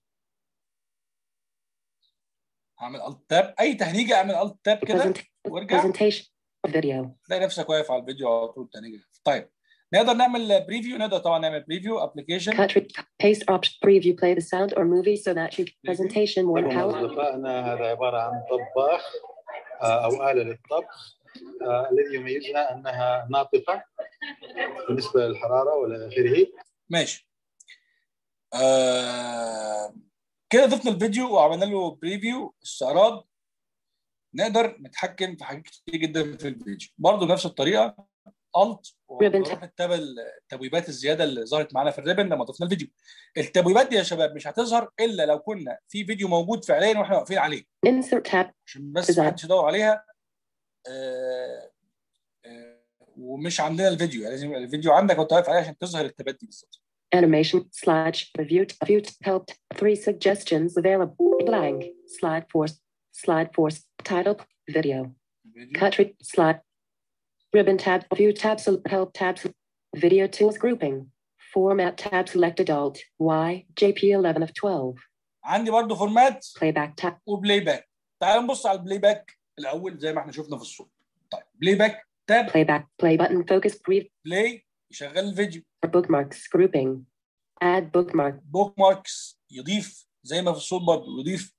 هعمل الت تاب اي تهنيجه اعمل الت تاب كده present وارجع presentation video تلاقي نفسك واقف على الفيديو على طول تهنيجه طيب نقدر نعمل بريفيو نقدر طبعا نعمل بريفيو ابلكيشن cut re- paste option preview play the sound or movie so that you presentation one لكم power أصدقائنا هذا عبارة عن طباخ آه، أو آلة للطبخ آه، الذي يميزها أنها ناطقة بالنسبة للحرارة وإلى آخره ماشي آه كده ضفنا الفيديو وعملنا له بريفيو استعراض نقدر نتحكم في حاجات كتير جدا في الفيديو برضه نفس الطريقه الت Ribbon ونروح التاب التبويبات الزياده اللي ظهرت معانا في الريبن لما ضفنا الفيديو التبويبات دي يا شباب مش هتظهر الا لو كنا في فيديو موجود فعليا واحنا واقفين عليه insert tab عشان بس Design. محدش يدور عليها آه آه ومش عندنا الفيديو يعني لازم الفيديو عندك وانت واقف عليه عشان تظهر التبات دي بالظبط animation slide review view helped three suggestions available blank slide force slide force title video الفيديو. cut re- slide ribbon tab view tab select help tabs video tools grouping format tab select adult y jp11 of 12 عندي برضو فورمات playback tab وبلاي باك تعال نبص على البلاي باك الاول زي ما احنا شفنا في الصوره طيب بلاي باك تاب playback play button focus brief بلاي يشغل الفيديو bookmarks grouping add bookmark بوك ماركس يضيف زي ما في الصوت برضو يضيف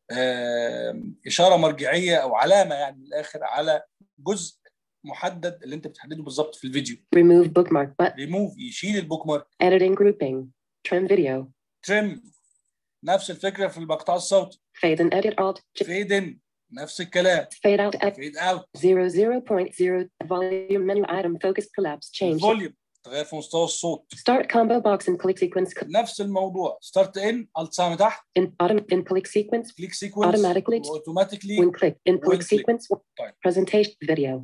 آم، اشاره مرجعيه او علامه يعني من الاخر على جزء محدد اللي انت بتحدده بالظبط في الفيديو remove bookmark but ريموف يشيل البوك مارك editing grouping trim video تريم نفس الفكره في المقطع الصوتي fade and edit alt j- فيد ان نفس الكلام fade out at فيد اوت 0 0.0 volume menu item focus collapse change الفوليوم تغير في مستوى الصوت start combo box and click sequence co- نفس الموضوع ستارت ان الت سهم تحت in autom in click sequence كليك سيكونس Automatically. اوتوماتيكلي when click in click When click. sequence طيب. presentation video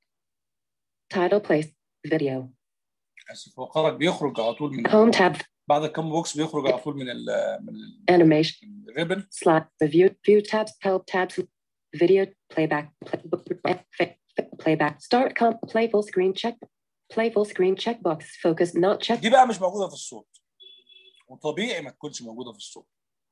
title place video اسف هو خرج بيخرج على طول من home tab بعد الكم بوكس بيخرج على طول من ال من ال- animation من الريبن slide review view tabs help tabs video playback play, fa- fa- playback start comp play full screen check play full screen checkbox focus not check دي بقى مش موجوده في الصوت وطبيعي ما تكونش موجوده في الصوت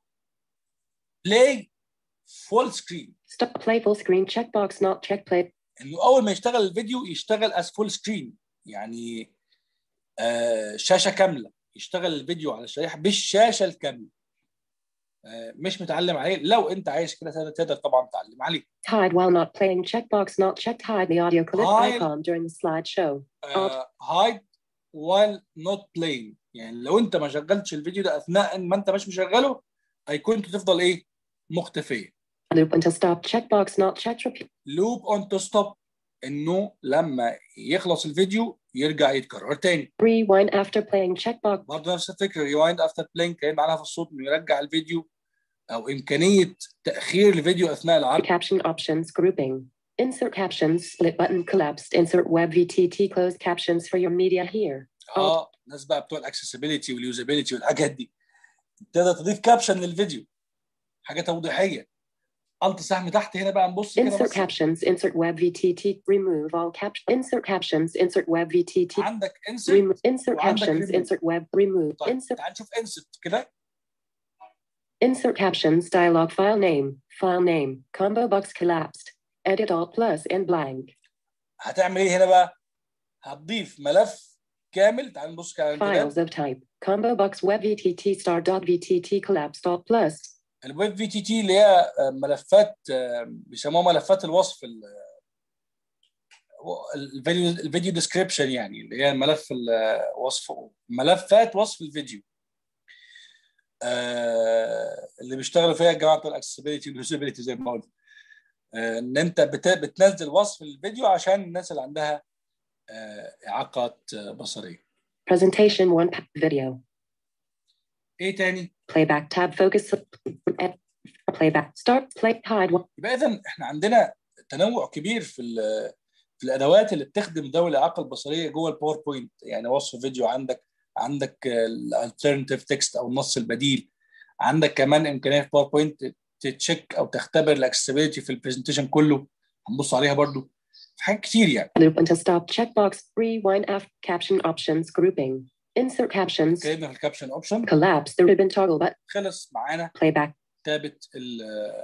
بلاي فول سكرين stop play full screen checkbox not check play انه اول ما يشتغل الفيديو يشتغل از فول سكرين يعني آه شاشه كامله يشتغل الفيديو على الشريحه بالشاشه الكامله آه مش متعلم عليه لو انت عايز كده تقدر- تقدر طبعا تعلم عليه hide while not playing checkbox not checked hide the audio clip Hide. icon during the slideshow هايد while not playing يعني لو انت ما شغلتش الفيديو ده اثناء ما انت مش مشغله ايقونته تفضل ايه مختفيه loop until stop checkbox not checked repeat لوب اون تو ستوب انه لما يخلص الفيديو يرجع يتكرر تاني rewind after playing checkbox برضه نفس الفكره ريوايند افتر بلاينج كان معانا في الصوت انه يرجع الفيديو او امكانيه تاخير الفيديو اثناء العرض caption options grouping insert captions split button collapsed insert web vtt closed captions for your media here اه الناس بقى بتوع الاكسسبيلتي واليوزابيلتي والحاجات دي تقدر تضيف كابشن للفيديو حاجه توضيحيه الت سهم تحت هنا بقى نبص كده insert بس captions insert web vtt remove all cap insert captions insert web vtt عندك انسرت remove insert وعندك captions remove. insert web remove طيب insert تعال نشوف انسرت كده insert captions dialog file name file name combo box collapsed edit alt plus and blank هتعمل ايه هنا بقى؟ هتضيف ملف كامل تعال نبص كده على files الامتداد of type combo box web vtt star dot vtt collapsed alt plus الويب في تي تي اللي هي آه، ملفات آه، بيسموها ملفات الوصف ال- الفيديو الفيديو ديسكريبشن يعني اللي هي ملف ال- وصف ملفات وصف الفيديو آه، اللي بيشتغلوا فيها الجماعه بتوع الاكسسبيلتي واليوزابيلتي زي ما قلت آه، ان انت بت- بتنزل وصف الفيديو عشان الناس اللي عندها آه، اعاقات آه، بصريه Presentation 1 pa- video. ايه تاني Playback tab focus. Playback start play hide one. يبقى اذا احنا عندنا تنوع كبير في ال- في الادوات اللي بتخدم ذوي الاعاقه البصريه جوه الباوربوينت يعني وصف فيديو عندك عندك الالترناتيف تكست او النص البديل عندك كمان امكانيه في باوربوينت تتشيك او تختبر الاكسسبيلتي في البرزنتيشن كله هنبص عليها برضو في حاجات كتير يعني Loop until stop checkbox. Rewind after caption options grouping. Insert captions. اتكلمنا في الكابشن اوبشن Collapse the ribbon toggle button. خلص معانا Playback. كتابه ال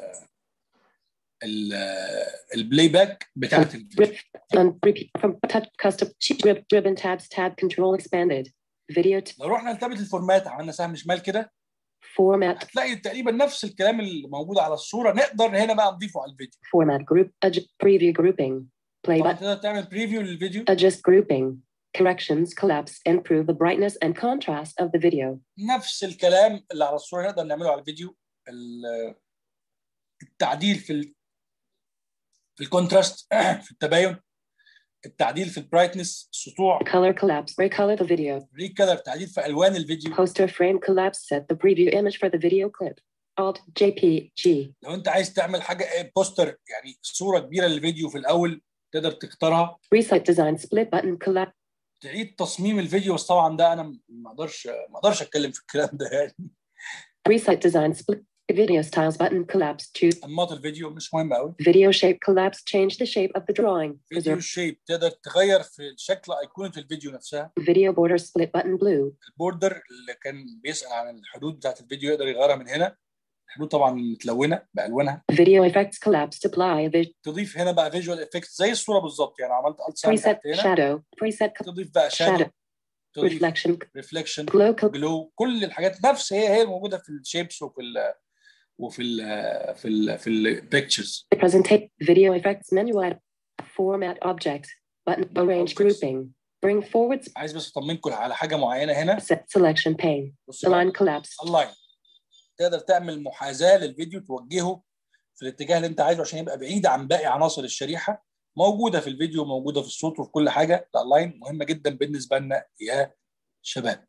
ال البلاي باك بتاعت الفيديو Rip and repeat from touch custom cheat rib, ribbon tabs tab control expanded. Video t- لو رحنا لتابة الفورمات عملنا سهم شمال كده format هتلاقي تقريبا نفس الكلام اللي موجود على الصوره نقدر هنا بقى نضيفه على الفيديو format group adjust preview grouping. Play طبعا button تقدر تعمل بريفيو للفيديو adjust grouping. Corrections collapse improve the brightness and contrast of the video. نفس الكلام اللي على الصوره نقدر نعمله على الفيديو ال- التعديل في ال... في الكونتراست في التباين التعديل في البرايتنس السطوع Color collapse recolor the video. ريكلر تعديل في الوان الفيديو Poster frame collapse set the preview image for the video clip. Alt JPG. لو انت عايز تعمل حاجه بوستر يعني صوره كبيره للفيديو في الاول تقدر تختارها Reset design split button collapse. تعيد تصميم الفيديو بس طبعا ده انا ما اقدرش ما اقدرش اتكلم في الكلام ده يعني Reset design split. Video styles button collapse. Choose انماط الفيديو مش مهم قوي video shape collapse. Change the shape of the drawing. فيديو Preserve شيب تقدر تغير في شكل ايقونه الفيديو نفسها video border split button blue. البوردر اللي كان بيسال عن الحدود بتاعت الفيديو يقدر يغيرها من هنا الحدود طبعا متلونه بالوانها Video effects collapse. Apply vis- تضيف هنا بقى فيجوال افكتس زي الصوره بالظبط يعني عملت الت سهم preset تحت هنا shadow. Preset co- تضيف بقى شادو shadow. تضيف Reflection. ريفليكشن Glow. col- جلو كل الحاجات نفس هي هي الموجوده في الشيبس وفي ال وفي ال في ال في البيكتشرز Presentate video effects menu item. Format object. Button arrange Objects. grouping. Bring forward عايز بس اطمنكم على حاجه معينه هنا set selection pane. بص بقى. Align collapse. اللاين تقدر تعمل محاذاه للفيديو توجهه في الاتجاه اللي انت عايزه عشان يبقى بعيد عن باقي عناصر الشريحه موجوده في الفيديو موجوده في الصوت وفي كل حاجه الالاين مهمه جدا بالنسبه لنا يا شباب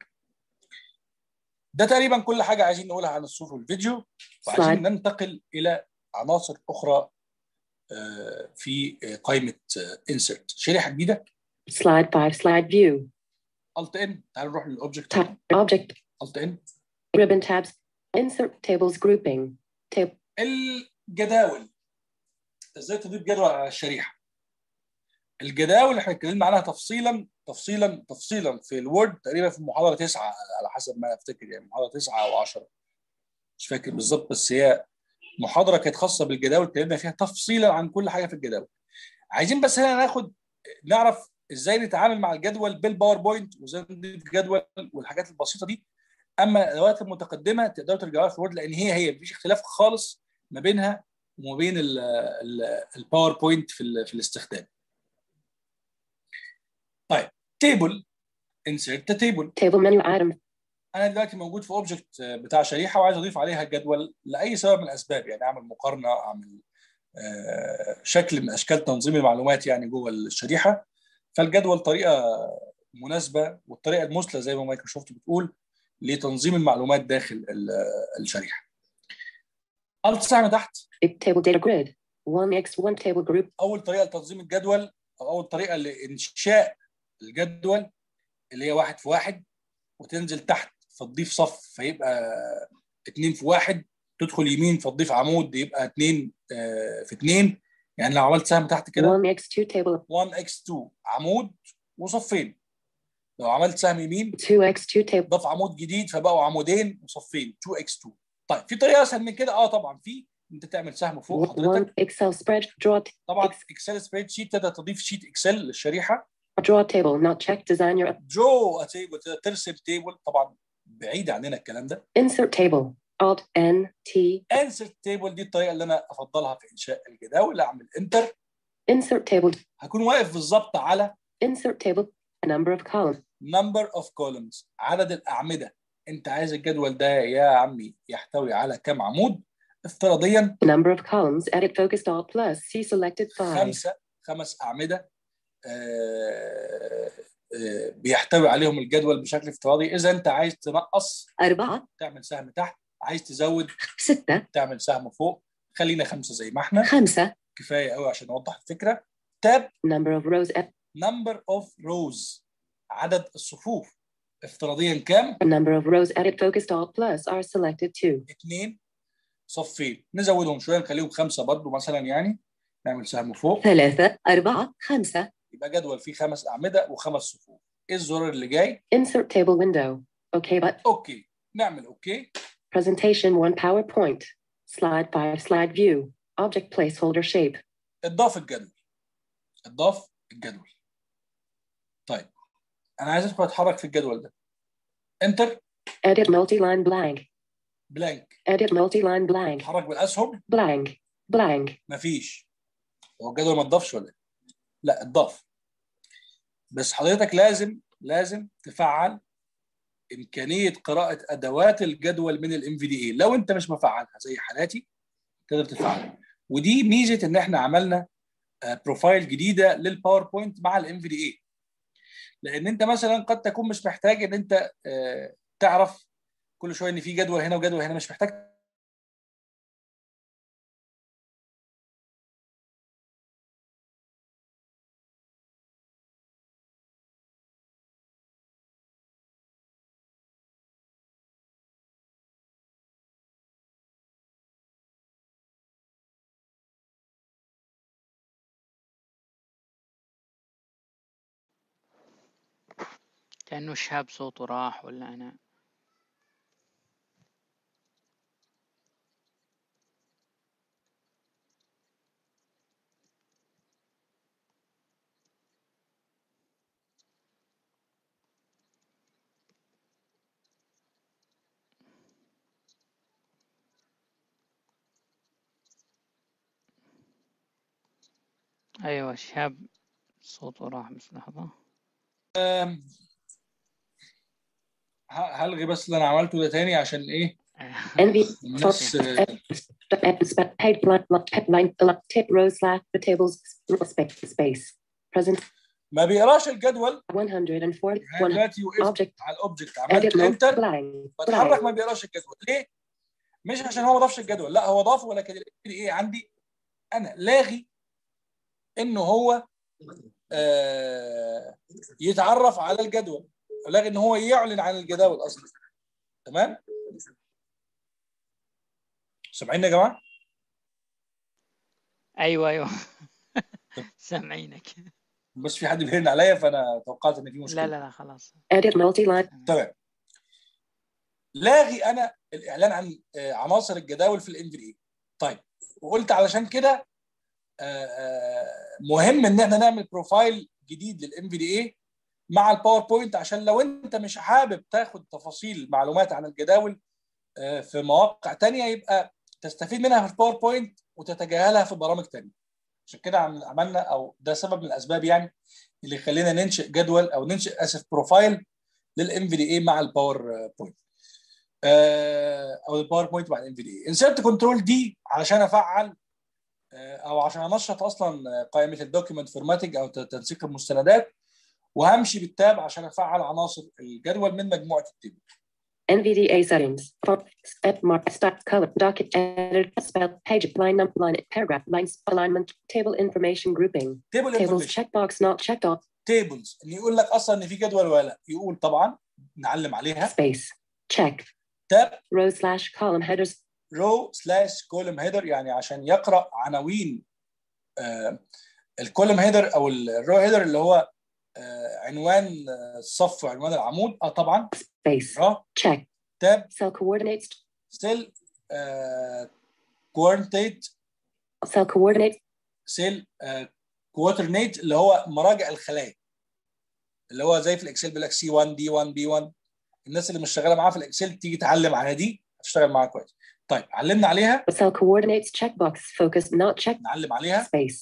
ده تقريبا كل حاجه عايزين نقولها عن الصوت والفيديو وعايزين Slide. ننتقل الى عناصر اخرى آه، في آه، قائمه انسرت شريحه جديده Slide 5 slide view. الت ان تعالوا نروح للاوبجكت Tab object. الت ان Ribbon tabs. Insert tables grouping. Tab الجداول ازاي تضيف جدول على الشريحه الجداول اللي احنا اتكلمنا عنها تفصيلا تفصيلا تفصيلا في الوورد تقريبا في المحاضره تسعه على حسب ما افتكر يعني محاضره تسعه او 10 مش فاكر بالظبط بس هي محاضره كانت خاصه بالجداول اتكلمنا فيها تفصيلا عن كل حاجه في الجداول عايزين بس هنا ناخد نعرف ازاي نتعامل مع الجدول بالباوربوينت وازاي نضيف جدول والحاجات البسيطه دي اما الادوات المتقدمه تقدروا ترجعوا لها في الوورد لان هي هي مفيش اختلاف خالص ما بينها وما بين ال- ال- الباوربوينت في ال- في الاستخدام. طيب تيبل انسرت تيبل table menu item. انا دلوقتي موجود في اوبجكت بتاع شريحه وعايز اضيف عليها جدول لاي سبب من الاسباب يعني اعمل مقارنه اعمل آه، شكل من اشكال تنظيم المعلومات يعني جوه الشريحه فالجدول طريقه مناسبه والطريقه المثلى زي ما مايكروسوفت بتقول لتنظيم المعلومات داخل ال- الشريحه. الت سهم تحت Table data grid. 1x1 table group. اول طريقه لتنظيم الجدول او اول طريقه لانشاء الجدول اللي هي واحد في واحد وتنزل تحت فتضيف صف فيبقى اتنين في واحد تدخل يمين فتضيف عمود يبقى اتنين آه، في اتنين يعني لو عملت سهم تحت كده 1x2 table. 1 x 2 عمود وصفين لو عملت سهم يمين 2x2 table. ضاف عمود جديد فبقوا عمودين وصفين 2 x 2 طيب في طريقه اسهل من كده اه طبعا في انت تعمل سهم فوق حضرتك 1 Excel spread. Draw t- طبعا Ex- اكسل سبريد شيت تقدر تضيف شيت اكسل للشريحه draw table not checked. Design your جو تيبل تقدر ترسم تيبل طبعا بعيد عننا الكلام ده insert table. Alt N T. انسرت تيبل دي الطريقه اللي انا افضلها في انشاء الجداول اعمل انتر Insert table. هكون واقف بالظبط على Insert table. Number of columns. number of columns عدد الأعمدة أنت عايز الجدول ده يا عمي يحتوي على كم عمود افتراضيا Number of columns. Edit focus alt plus. See selected five. خمسة خمس أعمدة آه، آه، بيحتوي عليهم الجدول بشكل افتراضي إذا أنت عايز تنقص أربعة تعمل سهم تحت عايز تزود ستة تعمل سهم فوق خلينا خمسة زي ما احنا خمسة كفاية قوي عشان نوضح الفكرة تاب Number of rows. F. number of rows عدد الصفوف افتراضيا كام؟ Number of rows. Edit focus alt plus are selected two. اثنين صفين نزودهم شويه نخليهم خمسه برضو مثلا يعني نعمل سهم فوق ثلاثة أربعة خمسة يبقى جدول فيه خمس اعمده وخمس صفوف ايه الزرار اللي جاي؟ Insert table window. OK but اوكي نعمل اوكي presentation one PowerPoint. Slide five slide view. Object placeholder shape. اضاف الجدول اضاف الجدول طيب انا عايز ادخل اتحرك في الجدول ده انتر Edit multi-line blank. بلانك Edit multi-line blank. اتحرك بالاسهم Blank. Blank. مفيش هو الجدول ما اتضافش ولا إيه؟ لا اتضاف بس حضرتك لازم لازم تفعل امكانيه قراءه ادوات الجدول من الام في دي اي لو انت مش مفعلها زي حالاتي تقدر تفعلها ودي ميزه ان احنا عملنا آه، بروفايل جديده للباوربوينت مع الام في دي اي لان انت مثلا قد تكون مش محتاج ان انت آه، تعرف كل شويه ان في جدول هنا وجدول هنا مش محتاج كأنه شهاب صوته راح ولا أنا أيوة شهاب صوته راح بس لحظة آم، ه- هلغي بس اللي انا عملته ده تاني عشان ايه NV. الناس آه، Page line, line, line, tip row slash the tables space space. Present ما بيقراش الجدول 141. يعني دلوقتي وقفت Object. على الاوبجكت Edit عملت mode انتر blank. بتحرك Blank. ما بيقراش الجدول ليه؟ مش عشان هو ما ضافش الجدول لا هو ضافه ولكن ال ايه عندي انا لاغي انه هو آه يتعرف على الجدول لاغي ان هو يعلن عن الجداول اصلا تمام؟ سامعين يا جماعه؟ أيوة أيوة سامعينك بس في حد بيرن عليا فانا توقعت ان في مشكله لا لا لا خلاص Edit multi-line. تمام لاغي انا الاعلان عن آه، عناصر الجداول في الام في اي طيب وقلت علشان كده آه، آه، مهم ان احنا نعمل بروفايل جديد للام في دي اي مع الباوربوينت عشان لو انت مش حابب تاخد تفاصيل معلومات عن الجداول آه، في مواقع تانية يبقى تستفيد منها في الباوربوينت وتتجاهلها في برامج تانية عشان كده عم- عملنا او ده سبب من الاسباب يعني اللي يخلينا ننشئ جدول او ننشئ اسف بروفايل للام في دي اي مع الباوربوينت آه، او الباوربوينت مع الام في دي اي انسرت كنترول دي علشان افعل آه، او عشان انشط اصلا قائمه الدوكيمنت فورماتنج او تنسيق المستندات وهمشي بالتاب عشان افعل عناصر الجدول من مجموعه التيبل NVDA settings. Font, step mark, stop, color, docket, editor, spell, page, line, num, line, paragraph, lines, alignment, table information grouping. تيبل Tables انفورميشن checkbox not checked off. تيبلز ان يقول لك اصلا ان في جدول ولا لا يقول طبعا نعلم عليها Space. Check. تاب Row slash column headers. رو سلاش كولوم هيدر يعني عشان يقرا عناوين آه الكولوم هيدر او الرو هيدر اللي هو آه عنوان آه، الصف وعنوان العمود اه طبعا Space. اه Check. تاب Cell coordinates. سيل كوارنتيت Cell coordinates. سيل كواترنيت اللي هو مراجع الخلايا اللي هو زي في الاكسل بيقول لك سي 1 دي 1 بي 1 الناس اللي مش شغاله معاه في الاكسل تيجي تعلم على دي هتشتغل معاها كويس طيب علمنا عليها Cell coordinates checkbox. Focus not checked. نعلم عليها Space.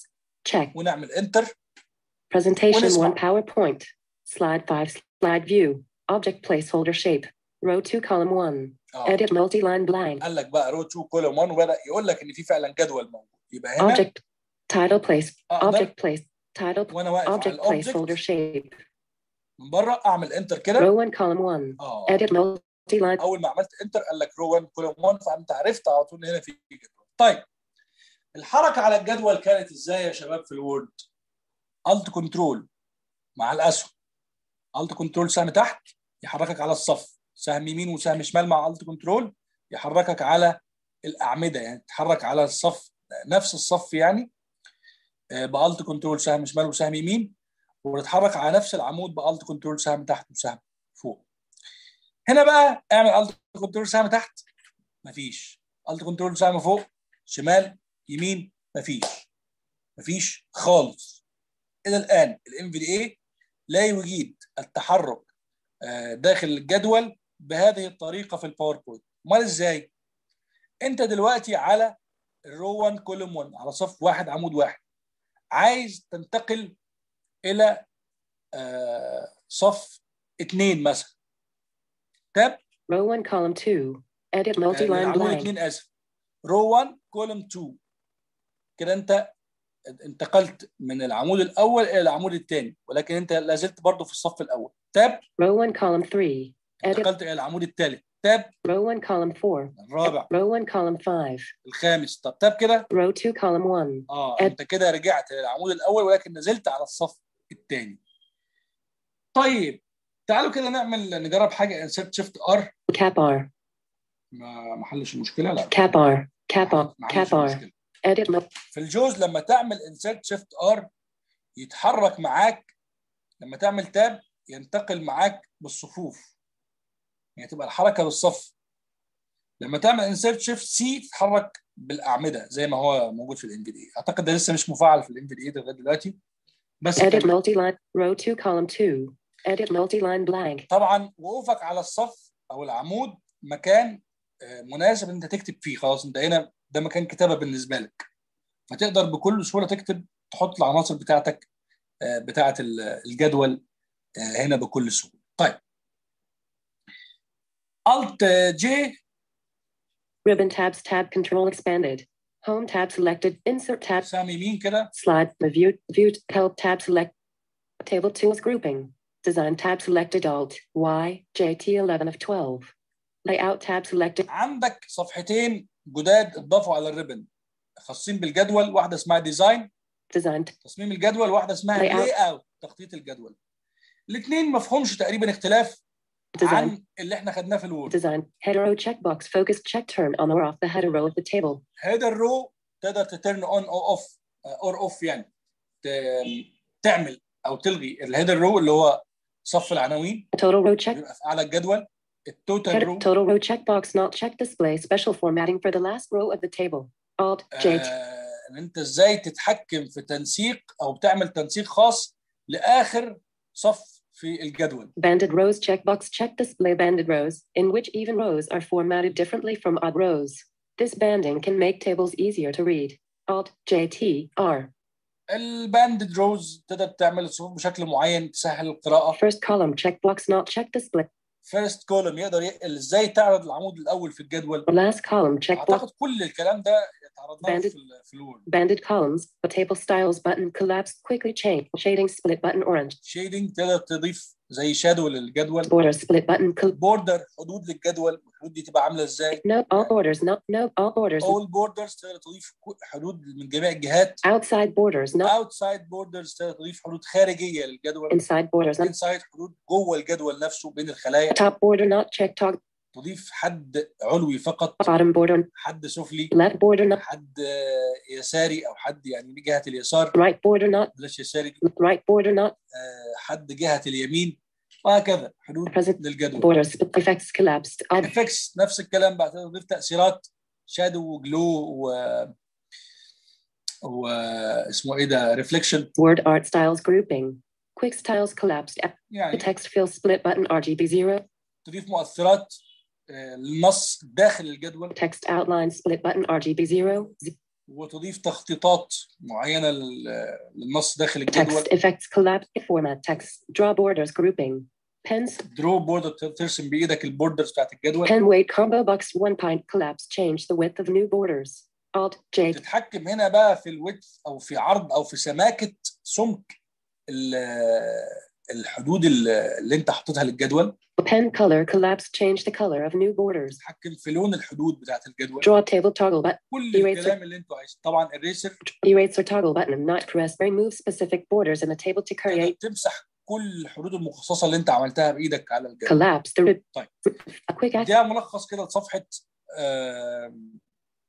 Check. ونعمل انتر Presentation ونسمع. 1 PowerPoint. Slide 5 slide view. Object placeholder shape. Row 2 column 1. اه Edit multi-line blank. قال لك بقى رو 2 كولوم 1 وبدا يقول لك ان في فعلا جدول موجود يبقى هنا Object. Title place. اقدر Object place. Title. وانا واقف على Object placeholder الاوبجكت shape. من بره اعمل انتر كده Row 1 column 1. اه Edit multi-line. اول ما عملت انتر قال لك رو 1 كولوم 1 فانت عرفت على طول هنا في جدول طيب الحركه على الجدول كانت ازاي يا شباب في الوورد الت كنترول مع الاسهم الت كنترول سهم تحت يحركك على الصف سهم يمين وسهم شمال مع الت كنترول يحركك على الاعمده يعني تتحرك على الصف نفس الصف يعني بالت كنترول سهم شمال وسهم يمين ونتحرك على نفس العمود بالت كنترول سهم تحت وسهم فوق هنا بقى اعمل الت كنترول سهم تحت مفيش الت كنترول سهم فوق شمال يمين مفيش مفيش خالص الى الان الام في دي اي لا يجيد التحرك آه، داخل الجدول بهذه الطريقه في الباوربوينت امال ازاي انت دلوقتي على الرو 1 كولوم 1 على صف واحد عمود واحد عايز تنتقل الى آه، صف اثنين مثلا تاب Row 1 column 2. Edit multi-line عمود blank. اثنين اسف رو 1 كولوم 2 كده انت انتقلت من العمود الاول الى العمود الثاني ولكن انت لا زلت برضه في الصف الاول تاب Row 1 column 3. Edit. انتقلت الى العمود الثالث تاب Row 1 column 4. الرابع Row 1 column 5. الخامس طب تاب كده Row 2 column 1. اه أد- انت كده رجعت للعمود الاول ولكن نزلت على الصف الثاني طيب تعالوا كده نعمل نجرب حاجه انسرت شيفت ار Cap R. ما ما حلش المشكله لا Cap R. Cap R. ما Cap حلش R. المشكله Edit mul- في الجوز لما تعمل انسرت شيفت ار يتحرك معاك لما تعمل تاب ينتقل معاك بالصفوف يعني تبقى الحركه بالصف لما تعمل انسرت شيفت سي تتحرك بالاعمده زي ما هو موجود في الام في دي اعتقد ده لسه مش مفعل في الام في دي لغايه دلوقتي بس Edit كان- multi-line. Row 2 column 2. Edit multi-line blank. طبعا وقوفك على الصف او العمود مكان آه، مناسب ان انت تكتب فيه خلاص انت هنا ده مكان كتابه بالنسبه لك فتقدر بكل سهوله تكتب تحط العناصر بتاعتك آه، بتاعه ال- الجدول آه، هنا بكل سهوله طيب الت جي Ribbon tabs tab control expanded. Home tab selected. Insert tab. سهم يمين كده Slide. View. View. Help tab select. Table tools grouping. Design tab selected. Alt. Y. JT 11 of 12. Layout tab selected. عندك صفحتين جداد اتضافوا على الريبن خاصين بالجدول واحده اسمها ديزاين Design. تصميم الجدول واحده اسمها Layout. لاي اوت تخطيط الجدول الاثنين ما فيهمش تقريبا اختلاف Design. عن اللي احنا خدناه في الوورد Design. Header row checkbox. Focused check turn on or off the header row of the table. هيدر رو تقدر تترن اون او اوف اور اوف يعني ت- تعمل او تلغي الهيدر رو اللي هو صف العناوين Total row check. بيبقى في اعلى الجدول التوتال Header, رو total row checkbox not check display special formatting for the last row of the table. Alt J. آه، ان انت ازاي تتحكم في تنسيق او بتعمل تنسيق خاص لاخر صف في الجدول Banded rows checkbox check display banded rows in which even rows are formatted differently from odd rows. This banding can make tables easier to read. Alt J T R. الباندد روز تقدر تعمل الصفوف بشكل معين تسهل القراءه First column checkbox not check display. فيرست كولوم يقدر يقل ازاي تعرض العمود الاول في الجدول Last column checkbox. اعتقد كل الكلام ده تعرضناه في Banded. ال- في الوورد Banded columns. The table styles button collapsed quickly change. Shading split button orange. شيدنج تقدر تضيف زي شادو للجدول Border split button. Col- بوردر حدود للجدول الحدود دي تبقى عامله ازاي no all borders not no all borders. اول بوردرز تقدر تضيف كو- حدود من جميع الجهات Outside borders not اوتسايد بوردرز تقدر تضيف حدود خارجيه للجدول inside borders not انسايد حدود جوه الجدول نفسه بين الخلايا top border not check toggle. تضيف حد علوي فقط Bottom border حد سفلي left border not حد آه، يساري او حد يعني من جهه اليسار right border not بلاش يساري right border not آه، حد جهه اليمين وهكذا حدود Present للجدول border split effects collapsed. Ob- افكس نفس الكلام بعد كده تضيف تاثيرات شادو وجلو و و اسمه ايه ده ريفليكشن word art styles grouping. Quick styles collapsed. The يعني text fill split button RGB 0. تضيف مؤثرات آه، للنص داخل الجدول Text outline split button RGB 0. Z- وتضيف تخطيطات معينه لل- للنص داخل الجدول Text effects collapse format text. Draw borders grouping. Pens درو بوردر ترسم بايدك البوردرز بتاعت الجدول pen weight combo box one pint collapse. Change the width of new borders. Alt J تتحكم هنا بقى في الويدث او في عرض او في سماكه سمك ال- الحدود ال- اللي انت حاططها للجدول pen color collapse. Change the color of new borders. تتحكم في لون الحدود بتاعت الجدول Draw table toggle button. كل Eraser. الكلام اللي انتوا عايزين طبعا الريسر Eraser toggle button and not press. Remove specific borders in the table to تقدر create تمسح كل الحدود المخصصه اللي انت عملتها بايدك على الجدول collapse. The rib. طيب. A quick act. ده ملخص كده لصفحه آم،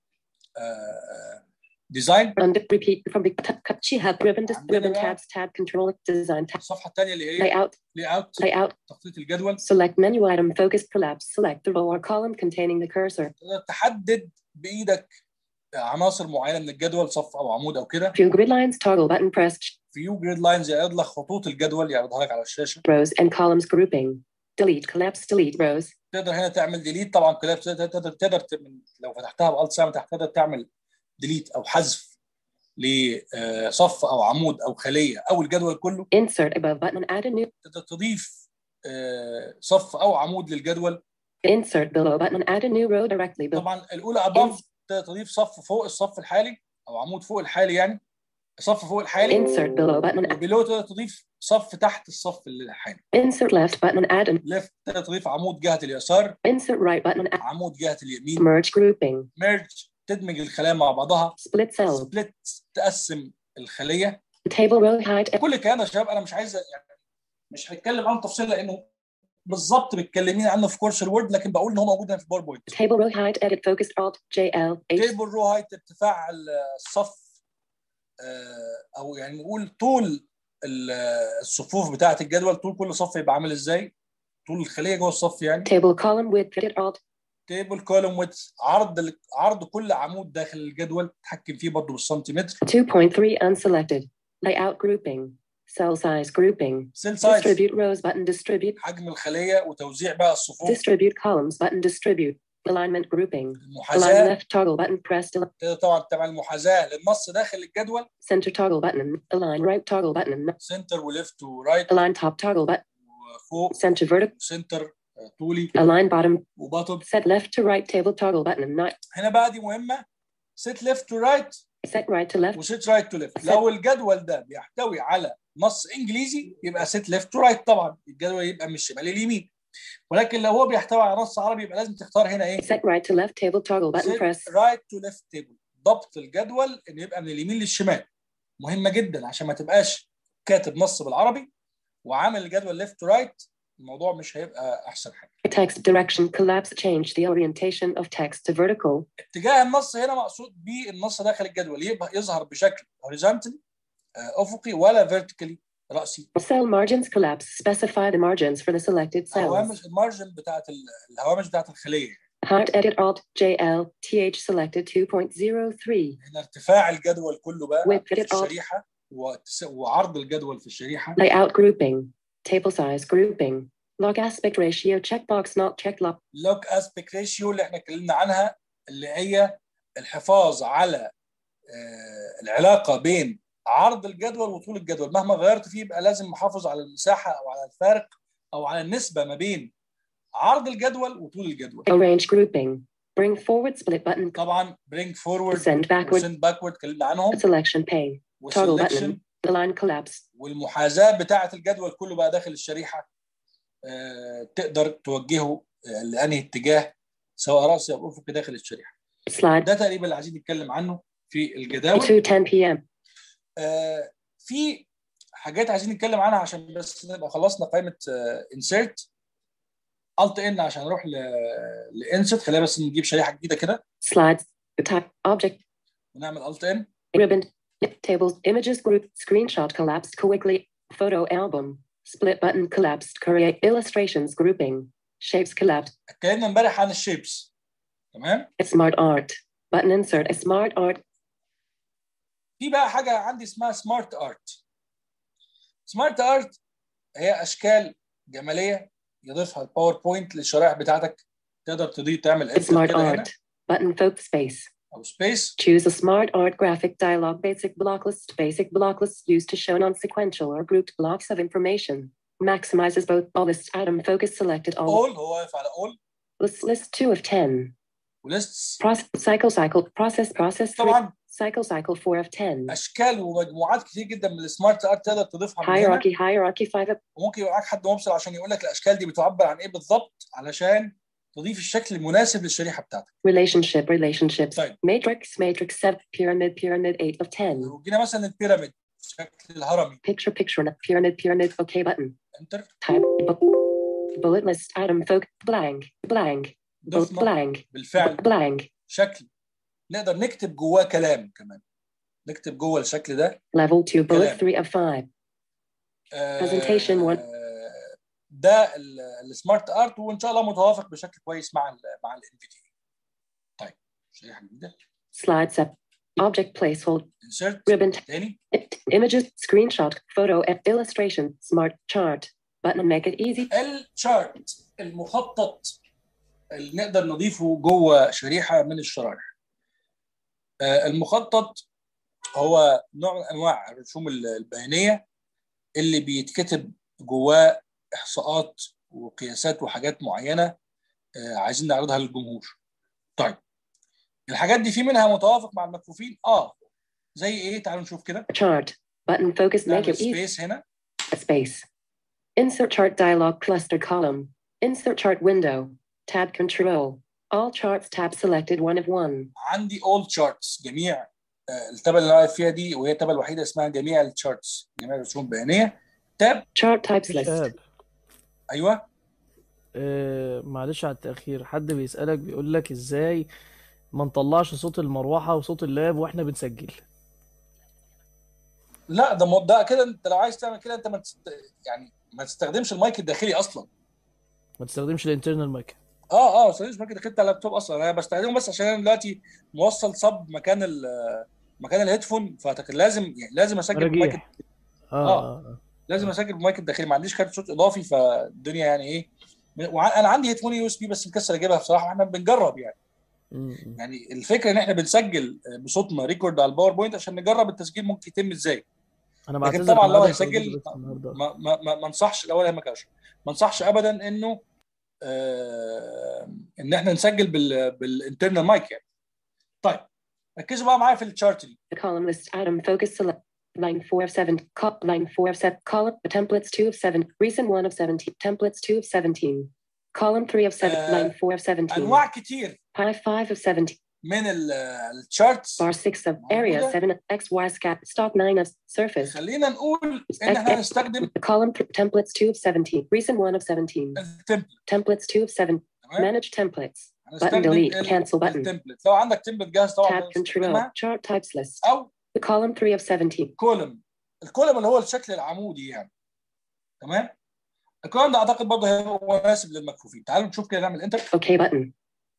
آه، ديزاين And repeat from the cut. cut. She had ribbon, dis- عندنا ribbon بقى- tabs, tab control, design tab, الصفحه الثانيه اللي هي layout, لي اوت layout. تخطيط الجدول Select menu item, focus collapse. Select the row or column containing the cursor. تقدر تحدد بايدك عناصر معينه من الجدول صف او عمود او كده View grid lines, toggle button pressed. فيو جريد لاينز يعرض لك خطوط الجدول يعرضها لك على الشاشه Rows and columns grouping. Delete, collapse, delete rows. تقدر هنا تعمل ديليت طبعا كلاب تقدر تقدر, تقدر تعمل لو فتحتها بالت سهم تحت تقدر تعمل ديليت او حذف لصف او عمود او خليه او الجدول كله Insert above button and add a new. تقدر تضيف آه، صف او عمود للجدول Insert below button and add a new row directly below. طبعا الاولى اباف تقدر تضيف صف فوق الصف الحالي او عمود فوق الحالي يعني صف فوق الحالي Insert below button and وبيلو تقدر تضيف صف تحت الصف اللي الحالي insert left button and add an ليفت تقدر تضيف عمود جهه اليسار insert right button and add عمود جهه اليمين merge grouping. ميرج تدمج الخلايا مع بعضها Split cell. سبليت تقسم الخليه Table row height. كل الكلام ده يا شباب انا مش عايز يعني مش هتكلم عنه تفصيل لانه بالظبط بتكلمين عنه في كورس الوورد لكن بقول ان هو موجود هنا في الباوربوينت Table row height. Edit focused alt J L H. تيبل رو هايت ارتفاع الصف آه، او يعني نقول طول ال- الصفوف بتاعه الجدول طول كل صف يبقى عامل ازاي طول الخليه جوه الصف يعني Table column width. Edit alt. تيبل كولوم ويدث عرض ال- عرض كل عمود داخل الجدول تتحكم فيه برضه بالسنتيمتر 2.3 unselected. Layout grouping. Cell size grouping. سيل سايز Distribute rows button. Distribute. حجم الخليه وتوزيع بقى الصفوف Distribute columns button. Distribute. Alignment grouping. Align المحاذاه left toggle button. Press to تقدر طبعا تعمل محاذاه للنص داخل الجدول center toggle button. Align right toggle button. سنتر وليفت ورايت Align top toggle button. وفوق Center vertical. وسنتر طولي Align bottom. وبطن Set left to right table toggle button. Not هنا بقى دي مهمه سيت ليفت تو رايت set right to left. وسيت رايت تو ليفت لو الجدول ده بيحتوي على نص انجليزي يبقى سيت ليفت تو رايت طبعا الجدول يبقى من الشمال لليمين ولكن لو هو بيحتوي على نص عربي يبقى لازم تختار هنا ايه Set right to left table toggle button. Press. رايت تو ليفت تيبل ضبط الجدول انه يبقى من اليمين للشمال مهمه جدا عشان ما تبقاش كاتب نص بالعربي وعامل الجدول ليفت تو رايت الموضوع مش هيبقى احسن حاجه Text direction collapse. Change the orientation of text to vertical. اتجاه النص هنا مقصود بيه النص داخل الجدول يبقى يظهر بشكل horizontally آه، افقي ولا vertically راسي Cell margins collapse. Specify the margins for the selected cells. هوامش المارجن بتاعت ال- الهوامش بتاعت الخليه Heart edit alt J L T H selected 2.03. هنا ارتفاع الجدول كله بقى Width في it all. الشريحه وتس- وعرض الجدول في الشريحه Layout grouping. Table size grouping. Log aspect ratio checkbox not checked lock. لوك اسبيكت ريشيو اللي احنا اتكلمنا عنها اللي هي الحفاظ على آه، العلاقه بين عرض الجدول وطول الجدول مهما غيرت فيه يبقى لازم محافظ على المساحه او على الفارق او على النسبه ما بين عرض الجدول وطول الجدول Arrange grouping. Bring forward split button. طبعا برينج فورورد Send backward. وسند باكورد اتكلمنا عنهم Selection pane. Toggle والسلكشن button. Align collapse. والمحاذاه بتاعه الجدول كله بقى داخل الشريحه آه، تقدر توجهه آه، لانهي اتجاه سواء راسي او افقي داخل الشريحه Slide ده تقريبا اللي عايزين نتكلم عنه في الجداول 2 10 p.m. آه، في حاجات عايزين نتكلم عنها عشان بس نبقى خلصنا قائمه انسيرت الت ان عشان نروح لانسرت خلينا بس نجيب شريحه جديده كده Slides. Type object. ونعمل الت ان Ribbon. Tables. Images group. Screenshot collapsed quickly. Photo album. Split button collapsed. Create illustrations grouping. Shapes collapsed. اتكلمنا امبارح عن الشيبس تمام Smart art. Button insert. A smart art. في بقى حاجه عندي اسمها سمارت ارت سمارت ارت هي اشكال جماليه يضيفها الباوربوينت للشرائح بتاعتك تقدر تضيف تعمل insert Smart كده هنا art. Button focus space. او سبيس Choose a smart art graphic dialog basic block list. Basic block lists used to show non-sequential or grouped blocks of information. Maximizes both all lists item focus selected all اول هو واقف على اول list list two of ten. وليست Process cycle cycle process process three طبعا cycle cycle four of ten. اشكال ومجموعات كتير جدا من السمارت ارت تقدر تضيفها من هنا Hierarchy hierarchy five of وممكن يبقى معاك حد مبصر عشان يقول لك الاشكال دي بتعبر عن ايه بالظبط علشان تضيف الشكل المناسب للشريحه بتاعتك relationship relationships. طيب. Matrix matrix seven pyramid pyramid eight of ten. لو جينا مثلا البيراميد الشكل الهرمي Picture picture pyramid pyramid okay button. انتر Type bu- bullet list item folk blank blank bu- ضفنا blank بالفعل blank شكل نقدر نكتب جواه كلام كمان نكتب جوه الشكل ده level two bullet كلام. three of five. آه، Presentation one. ده ال- السمارت ارت وان شاء الله متوافق بشكل كويس مع ال مع الان في دي طيب شريحه جديده Slide set. Object placeholder. انسرت Ribbon. تاني Images. Screenshot. Photo. and Illustration. Smart chart. Button. Make it easy. الشارت المخطط اللي نقدر نضيفه جوه شريحه من الشرائح آه، المخطط هو نوع من انواع الرسوم البيانيه اللي بيتكتب جواه احصاءات وقياسات وحاجات معينه آه، عايزين نعرضها للجمهور. طيب الحاجات دي في منها متوافق مع المكفوفين؟ اه زي ايه؟ تعالوا نشوف كده Chart. Button focus. Make نعمل it easy. سبيس هنا Space. Insert chart dialog cluster column. Insert chart window. Tab control. All charts tab selected one of one. عندي all charts جميع آه، التابة اللي انا واقف فيها دي وهي التابة الوحيدة اسمها جميع الشارتس جميع الرسوم البيانية تاب Chart types list. شهاب ايوه آه معلش على التأخير حد بيسألك بيقول لك ازاي ما نطلعش صوت المروحة وصوت اللاب واحنا بنسجل لا ده مو- ده كده انت لو عايز تعمل كده انت ما تست... يعني ما تستخدمش المايك الداخلي اصلا ما تستخدمش الانترنال مايك اه اه ما تستخدمش المايك الداخلي بتاع اللابتوب اصلا انا بستخدمه بس عشان انا دلوقتي موصل صب مكان ال مكان الهيدفون فلازم يعني لازم اسجل بالمايك رجيع اه آه. اه آه. لازم اسجل بالمايك الداخلي ما عنديش كارت صوت اضافي فالدنيا يعني ايه وع- انا عندي هيدفون يو اس بي بس مكسر اجيبها بصراحه واحنا بنجرب يعني م- م. يعني الفكره ان احنا بنسجل بصوتنا ريكورد على الباوربوينت عشان نجرب التسجيل ممكن يتم ازاي انا لكن بعتذر طبعا عن لو عدم هيسجل تواجدي بس النهارده ما ما ما, ما انصحش الاول يا مكاش ما انصحش ابدا انه آه ان احنا نسجل بال بالانترنال مايك يعني طيب ركزوا بقى معايا في الشارت دي The column list item focus select. Line 4 of 7. Co- line 4 of 7. Column. The templates 2 of 7. Recent 1 of 17. Templates 2 of 17. Column 3 of 7. Uh, line 4 of 17. انواع كتير Pi 5 of 17. من الشارتس Bar 6 of area موجودة. 7. X Y scat. Stock 9 of surface. خلينا نقول ان احنا هنستخدم The column th- templates 2 of 17. Recent 1 of 17. التمبلت Templates 2 of 7. تمام Manage templates. هنستخدم delete, ال- cancel button. التمبلت لو عندك تمبلت جاهز طبعا Tab control. هنستخدمها Chart types list. او The column 3 of 17. كولم الكولم اللي هو الشكل العمودي يعني تمام الكولم ده اعتقد برضه هيبقى مناسب للمكفوفين تعالوا نشوف كده نعمل انتر OK button.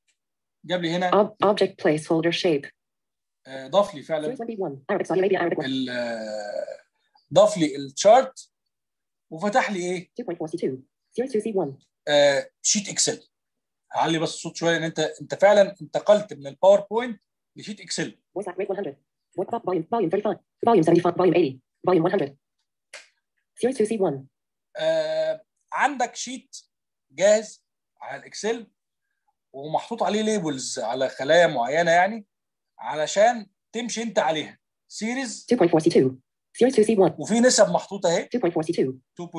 جاب لي هنا Ob- object placeholder shape. آه، ضاف لي فعلا 21. Arabic Saudi Arabia Arabic 1. ال- آه، ضاف لي الشارت وفتح لي ايه 2.42. Series 2C1. آه، شيت اكسل هعلي بس الصوت شويه لان انت انت فعلا انتقلت من الباوربوينت لشيت اكسل Voice act rate 100. Voice pop volume volume 35. Volume 75. Volume 80. Volume 100. Series 2C1. آه، عندك شيت جاهز على الاكسل ومحطوط عليه ليبلز على خلايا معينه يعني علشان تمشي انت عليها سيريز 2.42. Series 2C1. وفي نسب محطوطه اهي 2.42.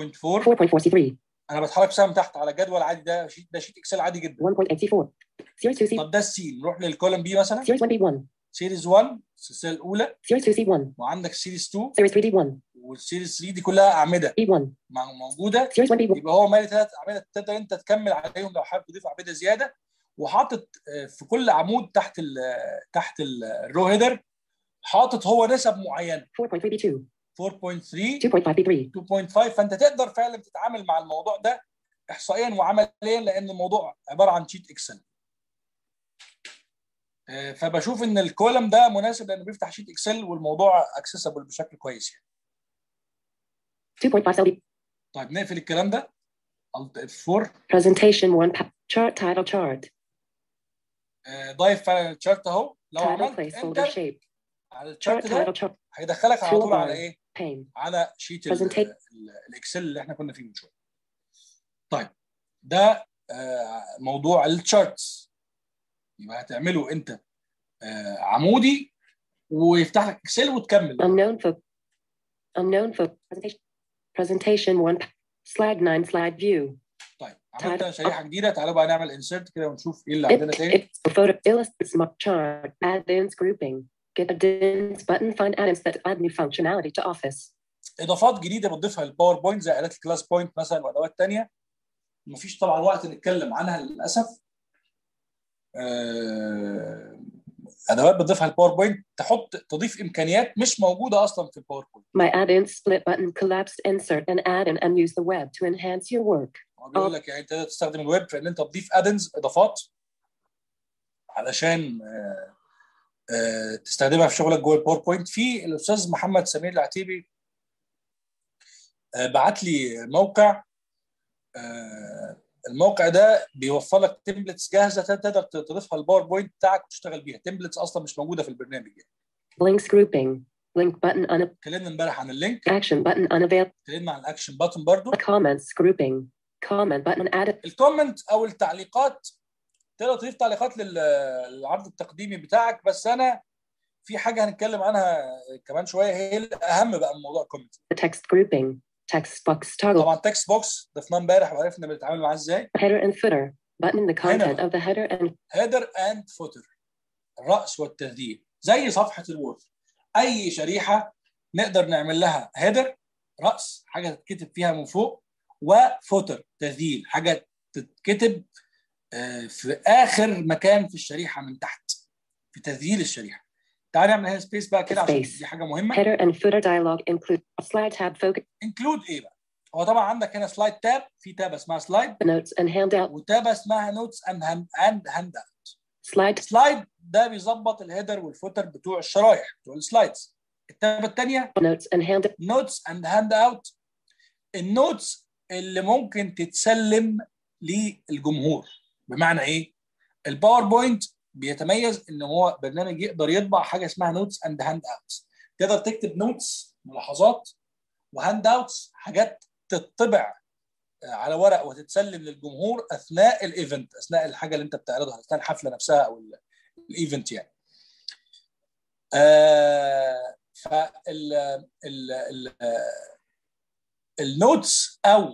2.4 4.43. انا بتحرك سهم تحت على جدول عادي ده شيت ده شيت اكسل عادي جدا 1.84. Series 2C. طب ده السي نروح للكولم بي مثلا Series 1B1. سيريز 1 السلسله الاولى Series 2C1. وعندك سيريز 2 Series 3D1. والسيريز 3 دي كلها اعمده E1. مع- موجوده Series 1B1. يبقى هو مالي ثلاث اعمده تقدر انت تكمل عليهم لو حابب تضيف اعمده زياده وحاطط آه، في كل عمود تحت ال تحت ال- الرو هيدر حاطط هو نسب معينه 4.3B2. 4.3 2.5B3. 2.5 فانت تقدر فعلا تتعامل مع الموضوع ده احصائيا وعمليا لان الموضوع عباره عن شيت اكسل آه، فبشوف ان الكولم ده مناسب لانه بيفتح شيت اكسل والموضوع اكسسبل بشكل كويس يعني 2.5 LB. طيب نقفل الكلام ده Alt F4 Presentation 1. Pa- chart title chart. آه، ضايف فعلا الشارت اهو لو Title عملت placeholder انتر shape. على Chart الشارت ده title chart. هيدخلك على طول على Toolbar. ايه؟ Pane. على شيت ال- Presentation. ال- الاكسل اللي احنا كنا فيه من شويه. طيب ده آه، موضوع التشارتس يبقى هتعمله انت آه، عمودي ويفتح لك اكسل وتكمل Unknown for. Unknown for presentation. Presentation one. Slide nine. Slide view. طيب عملت Title. شريحه جديده تعالوا بقى نعمل انسرت كده ونشوف ايه اللي عندنا It, تاني it's photo illustrate smart chart. Add-ins grouping. Get add-ins button. Find add-ins that add new functionality to Office. اضافات جديده بتضيفها للباوربوينت زي اداه الكلاس بوينت مثلا وادوات تانيه مفيش طبعا وقت نتكلم عنها للاسف آه، ادوات بتضيفها الباوربوينت تحط تضيف امكانيات مش موجوده اصلا في الباوربوينت My add-in split button collapsed insert and add-in and use the web to enhance your work. هو بيقول لك يعني تقدر تستخدم الويب في ان انت تضيف ادنز اضافات علشان آه، آه، تستخدمها في شغلك جوه الباوربوينت في الاستاذ محمد سمير العتيبي آه، بعت لي موقع آه، الموقع ده بيوفر لك تمبلتس جاهزه تقدر تضيفها الباوربوينت بتاعك وتشتغل بيها تمبلتس اصلا مش موجوده في البرنامج يعني Links grouping. Link button un- اتكلمنا امبارح عن اللينك action button unavailable. اتكلمنا عن الاكشن باتن برضو Comments grouping. Comment button added. الكومنت او التعليقات تقدر تضيف تعليقات لل- للعرض التقديمي بتاعك بس انا في حاجه هنتكلم عنها كمان شويه هي الاهم بقى من موضوع الكومنت The text grouping. Text box toggle. طبعا تكست بوكس ضفناه امبارح وعرفنا بنتعامل معاه ازاي Header and footer. Button the content هنا. of the header and هيدر اند فوتر الراس والتذييل زي صفحه الوورد اي شريحه نقدر نعمل لها هيدر راس حاجه تتكتب فيها من فوق وفوتر تذييل حاجه تتكتب آه، في اخر مكان في الشريحه من تحت في تذييل الشريحه تعال نعمل هنا سبيس بقى كده عشان Space. دي حاجه مهمه header and footer dialog include a slide tab focus انكلود ايه بقى هو طبعا عندك هنا سلايد تاب في تاب اسمها سلايد notes and handout. وتاب اسمها نوتس اند اند هاند Slide سلايد ده بيظبط الهيدر والفوتر بتوع الشرايح بتوع السلايدز التابه الثانيه notes and handout. نوتس اند هاند اوت النوتس اللي ممكن تتسلم للجمهور بمعنى ايه الباوربوينت بيتميز ان هو برنامج يقدر يطبع حاجه اسمها نوتس اند هاند اوتس تقدر تكتب نوتس ملاحظات وهاند اوتس حاجات تطبع على ورق وتتسلم للجمهور اثناء الايفنت اثناء الحاجه اللي انت بتعرضها اثناء الحفله نفسها او ال- الايفنت يعني آه فال ال ال النوتس او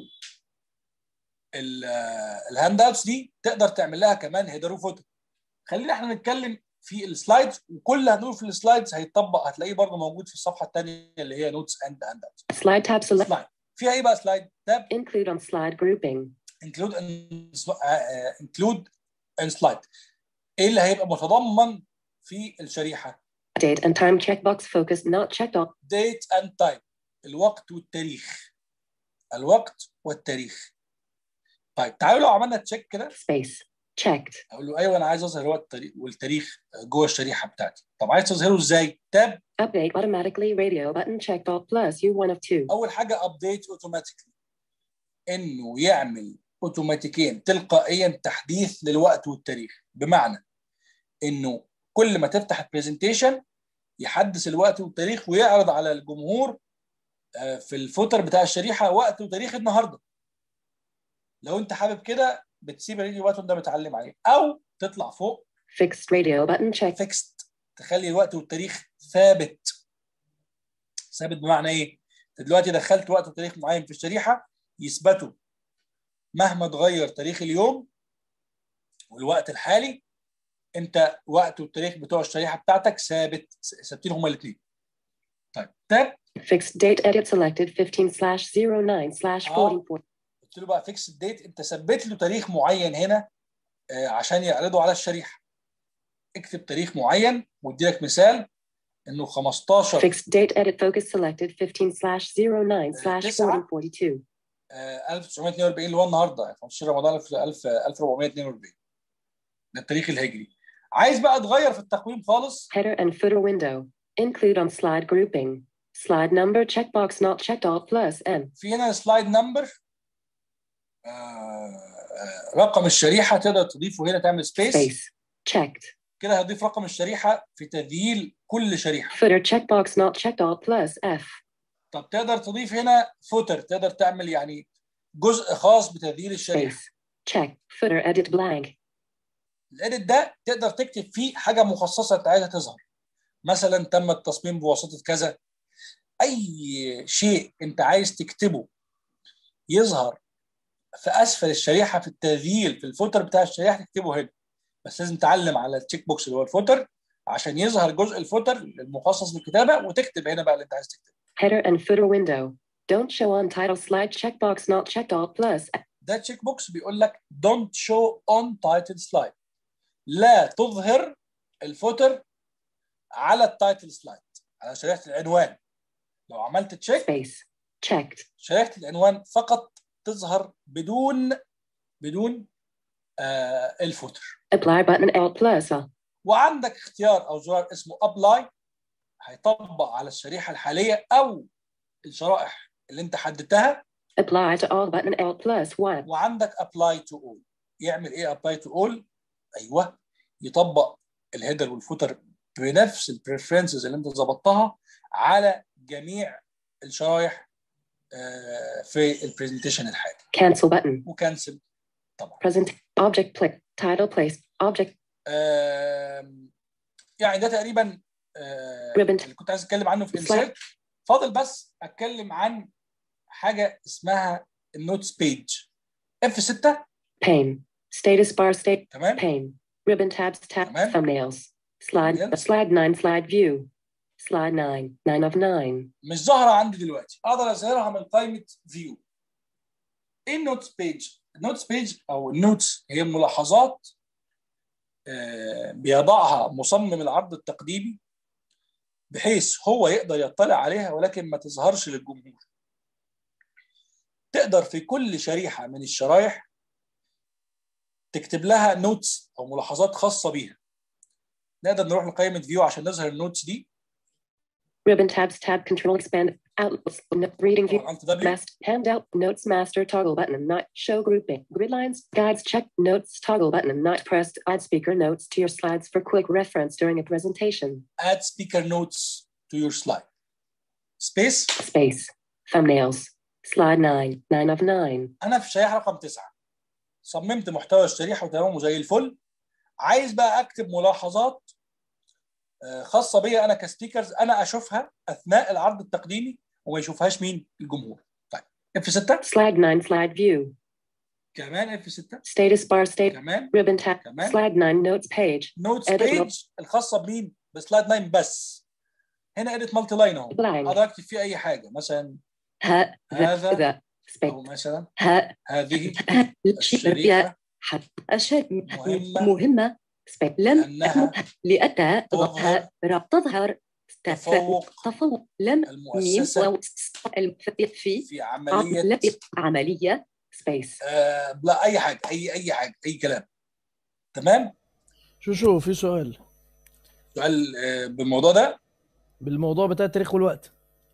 الهاند اوتس دي تقدر تعمل لها كمان هيدر وفوتر خلينا احنا نتكلم في السلايدز وكل اللي هنقوله في السلايدز هيتطبق هتلاقيه برضه موجود في الصفحه الثانيه اللي هي نوتس اند هاند اوتس Slide tab select. سلايد فيها ايه بقى سلايد تاب Include on slide grouping. include and sli- آه، include and slide ايه اللي هيبقى متضمن في الشريحه Date and time checkbox focus not checked off. date and time الوقت والتاريخ الوقت والتاريخ طيب تعالوا لو عملنا تشيك كده Space. Checked. اقول له ايوه انا عايز اظهر الوقت والتاريخ- والتاريخ جوه الشريحه بتاعتي طب عايز تظهره ازاي تاب Update automatically radio button checked off plus you one of two. اول حاجه ابديت اوتوماتيكلي انه يعمل اوتوماتيكيا تلقائيا تحديث للوقت والتاريخ بمعنى انه كل ما تفتح البرزنتيشن يحدث الوقت والتاريخ ويعرض على الجمهور آه، في الفوتر بتاع الشريحه وقت وتاريخ النهارده لو انت حابب كده بتسيب الراديو باتون ده متعلم عليه او تطلع فوق Fixed radio button checked. فيكست تخلي الوقت والتاريخ ثابت ثابت بمعنى ايه؟ انت دلوقتي دخلت وقت وتاريخ معين في الشريحه يثبتوا مهما تغير تاريخ اليوم والوقت الحالي انت وقت والتاريخ بتوع الشريحه بتاعتك ثابت ثابتين هما الاثنين. طيب تاب Fixed date edit selected 15 slash 09 slash Ah. 44. قلت له بقى فيكس الديت انت ثبت له تاريخ معين هنا آه، عشان يعرضه على الشريحه. اكتب تاريخ معين وادي لك مثال انه 15 Fixed date edit focus selected 15 slash 09 slash تسعة. 4042. آه، 1942 اللي هو النهارده يعني 15 رمضان 1000 1000 1442 ده التاريخ الهجري عايز بقى تغير في التقويم خالص Header and footer window. Include on slide grouping. Slide number checkbox not checked off plus N. في هنا سلايد نمبر رقم الشريحه تقدر تضيفه هنا تعمل سبيس Space. Checked. كده هضيف رقم الشريحه في تذييل كل شريحه Footer checkbox not checked all plus F. طب تقدر تضيف هنا فوتر تقدر تعمل يعني جزء خاص بتذييل الشريحه Space. Check. Footer edit blank. الاديت ده تقدر تكتب فيه حاجه مخصصه انت عايزها تظهر مثلا تم التصميم بواسطه كذا اي شيء انت عايز تكتبه يظهر في اسفل الشريحه في التذييل في الفوتر بتاع الشريحه تكتبه هنا بس لازم تعلم على التشيك بوكس اللي هو الفوتر عشان يظهر جزء الفوتر المخصص للكتابه وتكتب هنا بقى اللي انت عايز تكتبه Header and footer window. Don't show on title slide checkbox not checked all plus ده تشيك بوكس بيقول لك don't show on title slide لا تظهر الفوتر على التايتل سلايد على شريحه العنوان لو عملت تشيك space. Checked. شريحه العنوان فقط تظهر بدون بدون آه الفوتر Apply button L plus. وعندك اختيار او زرار اسمه ابلاي هيطبق على الشريحه الحاليه او الشرائح اللي انت حددتها Apply to all button L plus 1. وعندك ابلاي تو اول يعمل ايه ابلاي تو اول ايوه يطبق الهيدر والفوتر بنفس البريفرنسز اللي انت ظبطتها على جميع الشرايح آه، في البرزنتيشن الحالي Cancel button. وكنسل طبعا Present. Object click. Title place. Object. آم، يعني ده تقريبا آه، Ribbon. اللي كنت عايز اتكلم عنه في Slide. الانسيرت فاضل بس اتكلم عن حاجه اسمها النوتس بيج اف 6 Pane. Status bar state. تمام Pane. Ribbon tabs tab Tamam. thumbnails. Slide Thumbnails. slide 9 slide view. Slide 9. 9 of 9. مش ظاهره عندي دلوقتي اقدر اظهرها من قائمه فيو ايه النوتس بيج النوتس بيج او النوتس هي ملاحظات آه، بيضعها مصمم العرض التقديمي بحيث هو يقدر يطلع عليها ولكن ما تظهرش للجمهور تقدر في كل شريحه من الشرايح تكتب لها نوتس او ملاحظات خاصه بيها نقدر نروح لقائمه فيو عشان نظهر النوتس دي Ribbon tabs tab control expand out reading view. طبعا Alt W Mast handout notes master toggle button and not show grouping grid lines guides check notes toggle button and not pressed add speaker notes to your slides for quick reference during a presentation add speaker notes to your slide. Space space thumbnails slide 9 9 of 9 أنا في الشريحة رقم تسعة صممت محتوى الشريحة وتمام وزي الفل عايز بقى أكتب ملاحظات آه، خاصة بيا أنا كسبيكرز أنا أشوفها أثناء العرض التقديمي وما يشوفهاش مين الجمهور. طيب اف 6 slide 9 slide view كمان اف 6 status bar state كمان ribbon tab كمان slide 9 notes page نوتس Edit بيج الخاصة بمين؟ بسلايد 9 بس. هنا اديت مالتي لاين اهو blank اقدر اكتب فيه اي حاجه مثلا ها هذا ذا او space مثلا ها هذه ها الشريحه حتى أشياء مهمة مهمة سبيك لم لانها لأتى تظهر تظهر تفوق تفوق لم المؤسسه ميم في في في عمليه عملية سبيس آه لا اي حاجه اي اي حاجه اي كلام تمام شو شو في سؤال سؤال آه بالموضوع ده بالموضوع بتاع التاريخ والوقت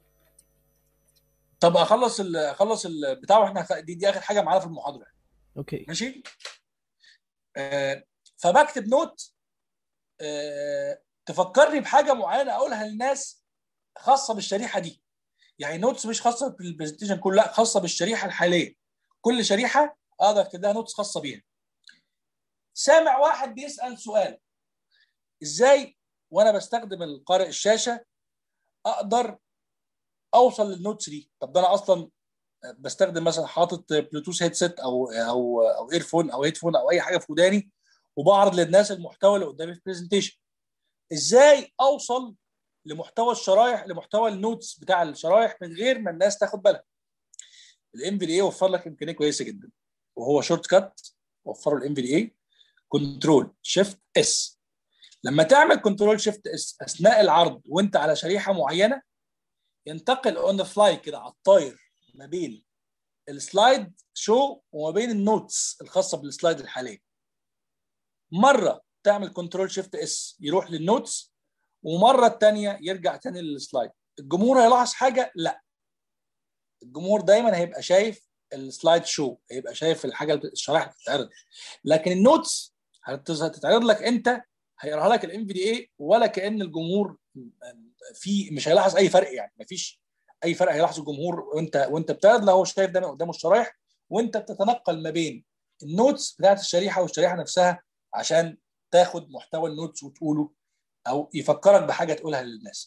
طب اخلص ال- اخلص البتاع واحنا خ- دي, دي اخر حاجه معانا في المحاضره اوكي ماشي آه فبكتب نوت آه تفكرني بحاجه معينه اقولها للناس خاصه بالشريحه دي يعني نوتس مش خاصه بالبرزنتيشن كله لا خاصه بالشريحه الحاليه كل شريحه اقدر اكتب لها نوتس خاصه بيها سامع واحد بيسال سؤال ازاي وانا بستخدم القارئ الشاشه اقدر اوصل للنوتس دي طب ده انا اصلا بستخدم مثلا حاطط بلوتوث هيدسيت او او او ايرفون او هيدفون او اي حاجه في وداني وبعرض للناس المحتوى اللي قدامي في البرزنتيشن ازاي اوصل لمحتوى الشرايح لمحتوى النوتس بتاع الشرايح من غير ما الناس تاخد بالها الام في دي اي وفر لك امكانيه كويسه جدا وهو شورت كات وفروا الام في دي اي كنترول شيفت اس لما تعمل كنترول شيفت اس اثناء العرض وانت على شريحه معينه ينتقل اون ذا فلاي كده على الطاير ما بين السلايد شو وما بين النوتس الخاصه بالسلايد الحاليه مره تعمل كنترول شيفت اس يروح للنوتس ومره الثانيه يرجع تاني للسلايد الجمهور هيلاحظ حاجه لا الجمهور دايما هيبقى شايف السلايد شو هيبقى شايف الحاجه الشرائح اللي بتتعرض لكن النوتس هتظهر- هتتعرض لك انت هيقراها لك الام في دي اي ولا كان الجمهور في مش هيلاحظ اي فرق يعني مفيش اي فرق هيلاحظ الجمهور وانت وانت بتعرض لا هو شايف ده قدامه الشرايح وانت بتتنقل ما بين النوتس بتاعت الشريحه والشريحه نفسها عشان تاخد محتوى النوتس وتقوله او يفكرك بحاجه تقولها للناس.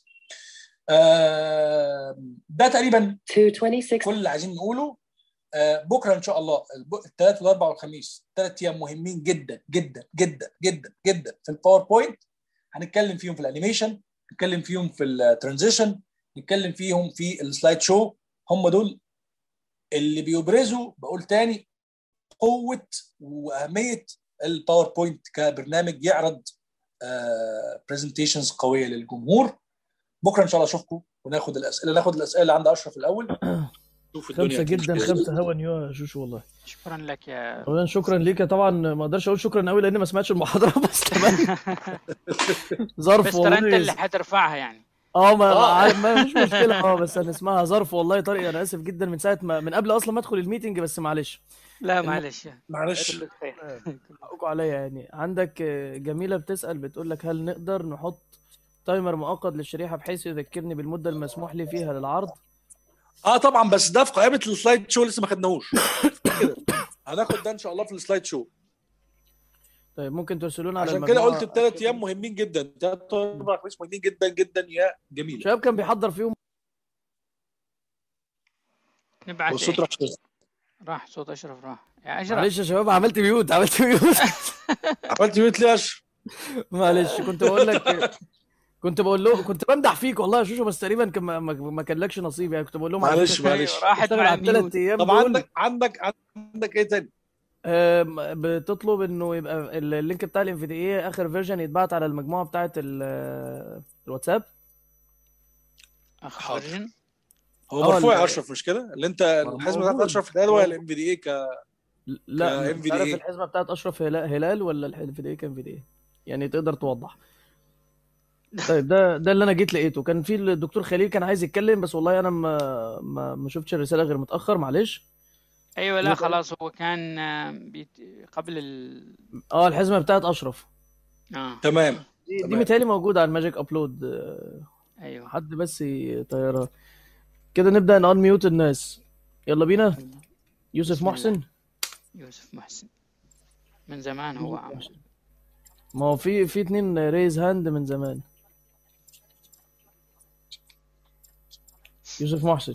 آه، ده تقريبا 226. كل اللي عايزين نقوله آه، بكره ان شاء الله الب- الثلاث والاربع والخميس ثلاث ايام مهمين جدا جدا جدا جدا جدا في الباوربوينت هنتكلم فيهم في الانيميشن نتكلم فيهم في الترانزيشن نتكلم فيهم في السلايد شو هم دول اللي بيبرزوا بقول تاني قوه واهميه الباوربوينت كبرنامج يعرض برزنتيشنز قويه للجمهور بكره ان شاء الله اشوفكم وناخد الاسئله ناخد الاسئله اللي عند اشرف الاول شوف الدنيا خمسة جدا هتمشي إزاي. خمسة هوا نيو يا شوشو والله شكرا لك يا اولا شكرا ليك طبعا ما اقدرش اقول شكرا قوي لاني ما سمعتش المحاضره بس تمام ظرف بس ترى انت والله اللي حترفعها يعني اه ما آه. ما ما فيش مشكله اه بس هنسمعها ظرف والله طارق انا اسف جدا من ساعه ما من قبل اصلا ما ادخل الميتنج بس معلش لا معلش معلش كله خير حقكم عليا يعني عندك آه، جميله بتسال بتقول لك هل نقدر نحط تايمر مؤقت للشريحه بحيث يذكرني بالمده المسموح لي فيها للعرض اه طبعا بس ده في قائمه السلايد شو لسه ما خدناهوش كده هناخد ده ان شاء الله في السلايد شو طيب ممكن ترسلونا على عشان كده المجموعة- قلت الثلاث ايام مهمين جدا ثلاث اربع خميس مهمين جدا جدا يا جميل شباب كان بيحضر فيهم نبعث والصوت إيه؟ راح شوية. راح صوت اشرف راح يا اشرف معلش يا شباب عملت ميوت عملت ميوت عملت ميوت ليه يا اشرف؟ معلش كنت بقول لك كنت بقول له كنت بمدح فيك والله يا شوشو بس تقريبا كان ما, ما, ما كان لكش نصيب يعني كنت بقول لهم على معلش فكرة معلش أيوة، راحت اشتغل مع على الثلاث الميوت ايام طب دول عندك عندك عندك ايه تاني؟ آم، بتطلب انه يبقى ال- اللينك بتاع الام في دي اي اخر فيرجن يتبعت على المجموعه بتاعه ال- الواتساب اخ حاضر. فيرجن هو آه، مرفوع ال- يا اشرف مش كده؟ اللي انت الحزمه بتاعت موجود. اشرف ده هو الام في دي اي ك لا ك مش عارف MVDA. الحزمه بتاعه اشرف هلال, هلال ولا الام في دي اي كان في دي اي يعني تقدر توضح طيب ده ده اللي انا جيت لقيته كان في الدكتور خليل كان عايز يتكلم بس والله انا ما ما, ما شفتش الرساله غير متاخر معلش ايوه لا نقدر- خلاص هو كان آه، بيت... قبل ال اه الحزمه بتاعه اشرف اه تمام دي, دي تمام. متهيألي موجوده على الماجيك ابلود آه، ايوه حد بس يطيرها كده نبدا نان ميوت الناس يلا بينا يوسف بسم الله. محسن يوسف محسن من زمان هو عمل ما هو في في اتنين ريز هاند من زمان يوسف محسن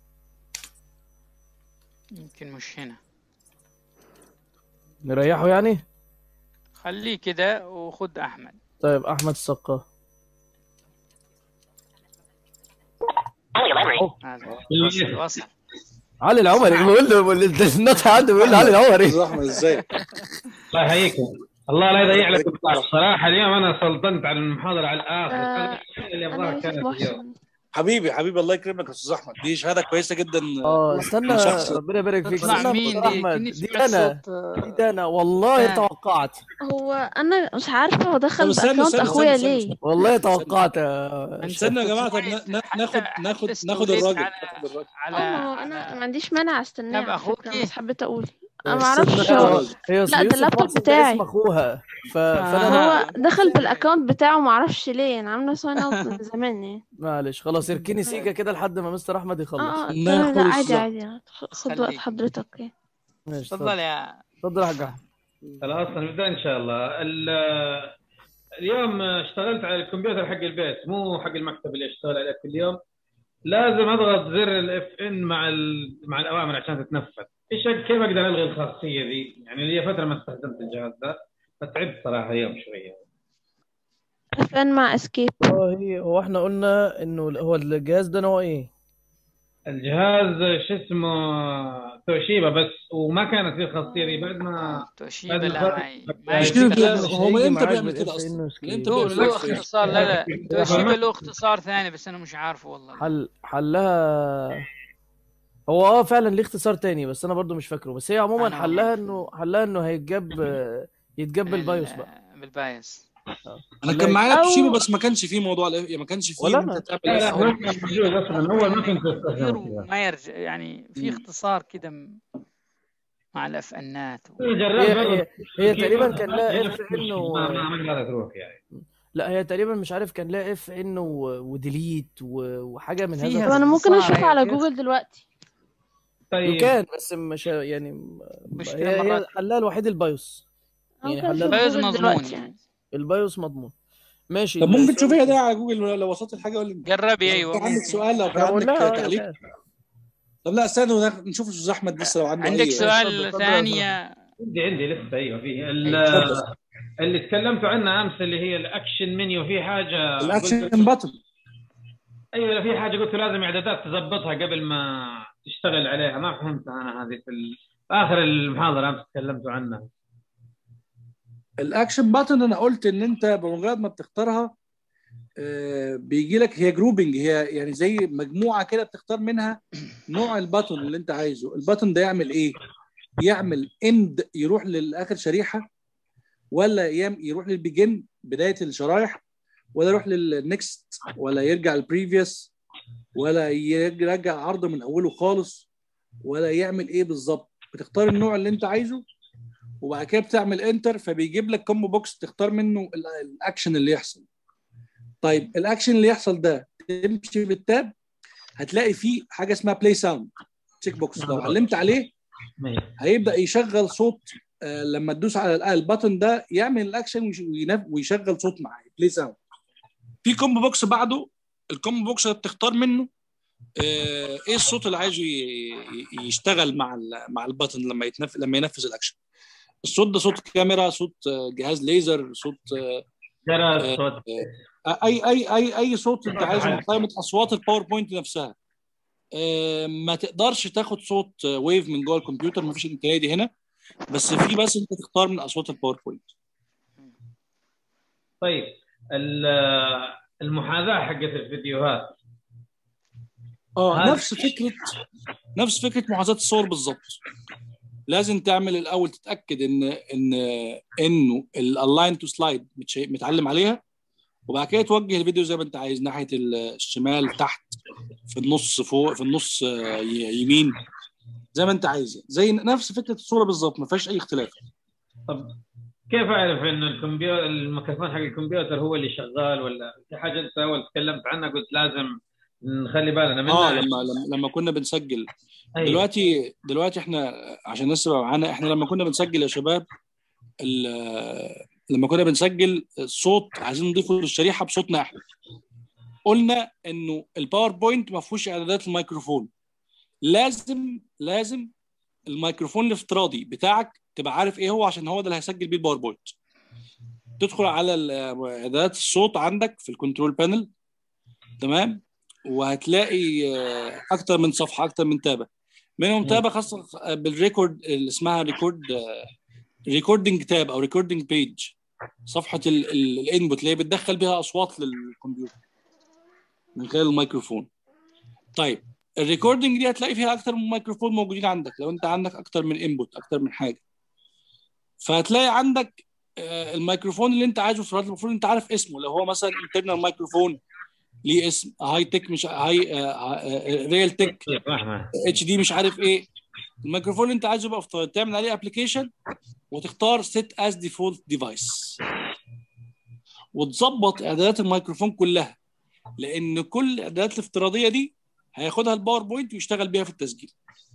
يمكن مش هنا نريحه يعني خليه كده وخد احمد طيب احمد السقا هذا وصل وصل علي العمري بيقول له بيقول له- النطق عنده بيقول له علي العمري استاذ احمد ازاي؟ الله يحييكم الله لا يضيع لكم الصراحه الصراحه اليوم انا سلطنت على المحاضره على الاخر آه، هذا اللي أنا ابغاه يوسف كانت اليوم محسن حبيبي حبيبي الله يكرمك يا استاذ احمد دي شهاده كويسه جدا اه استنى شخص- ربنا يبارك فيك تطلع استنى مين دكتور دي احمد كني دي سمعت انا صوت دي ده انا والله آه. توقعت هو أنا مش عارفة هو دخل طب استنى، بأكونت استنى، أخويا استنى، ليه استنى. والله توقعت يا استنى يا جماعه طب كويس. نا- نا- حتى- ناخد حتى ناخد استوليت ناخد الراجل على ناخد الراجل على اه ما هو أنا ما عنديش مانع استناه طب على فكرة أخوكي؟ بس حبيت أقول أنا بس ما أعرفش استنى هو الراجل. هي اصل لا، ده يوسف اللابتوب محسن ده بتاعي. اسم اخوها ف... فانا آه. هو دخل بالأكونت بتاعه ما أعرفش ليه أنا عاملة ساين أوت من زمان يعني معلش خلاص اركني سيكا كده لحد ما مستر احمد يخلص اه اه ناخد تمام لا عادي الصح. عادي خد وقت خليك. حضرتك يعني. ماشي تفضل يا اتفضل يا حاج احمد خلاص نبدا ان شاء الله ال- اليوم اشتغلت على الكمبيوتر حق البيت مو حق المكتب اللي اشتغل عليه كل يوم لازم اضغط زر الاف ان مع ال... مع الاوامر عشان تتنفذ ايش كيف اقدر الغي الخاصيه دي يعني لي فتره ما استخدمت الجهاز ده فتعبت صراحه يوم شويه فين مع اسكيب اه هي هو احنا قلنا انه هو الجهاز ده نوع ايه الجهاز شو اسمه توشيبا بس وما كانت لي الخاصيه دي بعد ما توشيبا بعد لا ما ما خلص- ما مش يشتغل. كده مش هو هيجي امتى معاك بيعمل ب كده F اصلا؟ إنه سكيب. امتى له بيعمل له كده؟ اختصار لا لا توشيبا له اختصار ثاني بس انا مش عارفه والله حل حلها هو اه فعلا ليه اختصار تاني بس انا برضو مش فاكره بس هي عموما أنا حلها والله. انه حلها انه هيتجاب يتجاب بالبايوس بقى ال- بالبايوس انا كان معايا أو- توشيبا بس ما كانش فيه موضوع ال- ما كانش فيه ولا إن أنا. انت تعمل لا لا F1. ما كان موجود اصلا اول ما كنت كثير استخدمه كذا وما يرجع يعني في اختصار كده م- مع الاف انات جربت هي برضه هي, هي كيف تقريبا برضه كان لها نفس اف ان المشكلة، و... ما ما ما قادر تروح يعني لا هي تقريبا مش عارف كان لها اف ان و... وديليت و... وحاجه من هذا فيها طب انا القبيل. ممكن صار اشوف على هيك. جوجل دلوقتي طيب يمكن بس مش يعني مشكلة هي, هي مرات. حلها الوحيد البايوس أنا يعني ممكن حلها اشوف البايوس جوجل مضمون دلوقتي يعني. يعني البايوس مضمون ماشي طب ممكن السؤال تشوفيها ده على جوجل لو وصلت الحاجه ولا جربي لو ايوه كان عندك ممكن سؤال لو كان انا بقول عندك لها آه، تعليق يا طب لا استنى وناخد- نشوف الاستاذ احمد لسه لو عنده عندك اي اتفضل، سؤال اتفضل يا ثانية عندي عندي لسه ايوه في ال- اتفضل. اللي تكلمتوا عنها امس اللي هي الاكشن منيو في حاجه الاكشن قلت- باتن ايوه في حاجه قلت لازم اعدادات تظبطها قبل ما تشتغل عليها ما فهمت انا هذه في ال- في اخر المحاضره امس تكلمتوا عنها الاكشن باتن انا قلت ان انت بمجرد ما بتختارها آه، بيجي لك هي جروبنج هي يعني زي مجموعه كده بتختار منها نوع الباتن اللي انت عايزه الباتن ده يعمل ايه يعمل اند يروح لاخر شريحه ولا يم يروح للبيجن بدايه الشرايح ولا يروح للنكست ولا يرجع البريفيوس ولا يرجع عرض من اوله خالص ولا يعمل ايه بالظبط بتختار النوع اللي انت عايزه وبعد كده بتعمل انتر فبيجيب لك كومبو بوكس تختار منه ال- الاكشن اللي يحصل طيب الاكشن اللي يحصل ده تمشي بالتاب هتلاقي فيه حاجه اسمها بلاي ساوند تشيك بوكس لو علمت عليه مية. هيبدا يشغل صوت آه، لما تدوس على ال- البutton ده يعمل الاكشن ويش- وينف- ويشغل صوت معاه بلاي ساوند في كومبو بوكس بعده الكومبو بوكس ده بتختار منه آه، ايه الصوت اللي عايزه ي- ي- يشتغل مع ال مع البutton لما يتنف لما ينفذ الاكشن الصوت ده صوت كاميرا صوت آه، جهاز ليزر صوت آه، جرس صوت آه، اي اي اي اي صوت انت عايزه من قائمه اصوات الباوربوينت نفسها آه، ما تقدرش تاخد صوت آه، ويف من جوه الكمبيوتر ما فيش الامكانيه دي هنا بس في بس انت تختار من اصوات الباوربوينت طيب ال- المحاذاه حقت الفيديوهات اه هذا- نفس فكره نفس فكره محاذاه الصور بالظبط لازم تعمل الاول تتاكد ان ان انه الالاين تو سلايد متعلم عليها وبعد كده توجه الفيديو زي ما انت عايز ناحيه الشمال تحت في النص فوق في النص آه، ي- يمين زي ما انت عايز زي نفس فكره الصوره بالظبط ما فيهاش اي اختلاف طب كيف اعرف ان الكمبيوتر الميكروفون حق الكمبيوتر هو اللي شغال ولا في حاجه انت اول تكلمت عنها قلت لازم نخلي بالنا منها اه لما لما, لما كنا بنسجل أيوة. دلوقتي دلوقتي احنا عشان الناس تبقى معانا احنا لما كنا بنسجل يا شباب ال- لما كنا بنسجل الصوت عايزين نضيفه للشريحه بصوتنا احنا قلنا انه الباوربوينت ما فيهوش اعدادات الميكروفون لازم لازم الميكروفون الافتراضي بتاعك تبقى عارف ايه هو عشان هو ده اللي هيسجل بيه الباوربوينت تدخل على ال- اعدادات الصوت عندك في الكنترول بانل تمام وهتلاقي آه، اكتر من صفحه اكتر من تابه منهم مم. تابه خاصه بالريكورد اللي اسمها ريكورد ريكوردنج تاب او ريكوردنج بيج صفحه الانبوت اللي هي بتدخل بيها اصوات للكمبيوتر من خلال الميكروفون طيب الريكوردنج دي هتلاقي فيها اكتر من ميكروفون موجودين عندك لو انت عندك اكتر من انبوت اكتر من حاجه فهتلاقي عندك آه، الميكروفون اللي انت عايزه في الوقت المفروض انت عارف اسمه لو هو مثلا انترنال مايكروفون ليه اسم هاي تك مش هاي ريال تك طيب فاهمه اتش دي مش عارف ايه الميكروفون اللي انت عايزه يبقى افتراضي تعمل عليه ابلكيشن وتختار سيت از ديفولت ديفايس وتظبط اعدادات الميكروفون كلها لان كل الاعدادات الافتراضيه دي هياخدها الباوربوينت ويشتغل بيها في التسجيل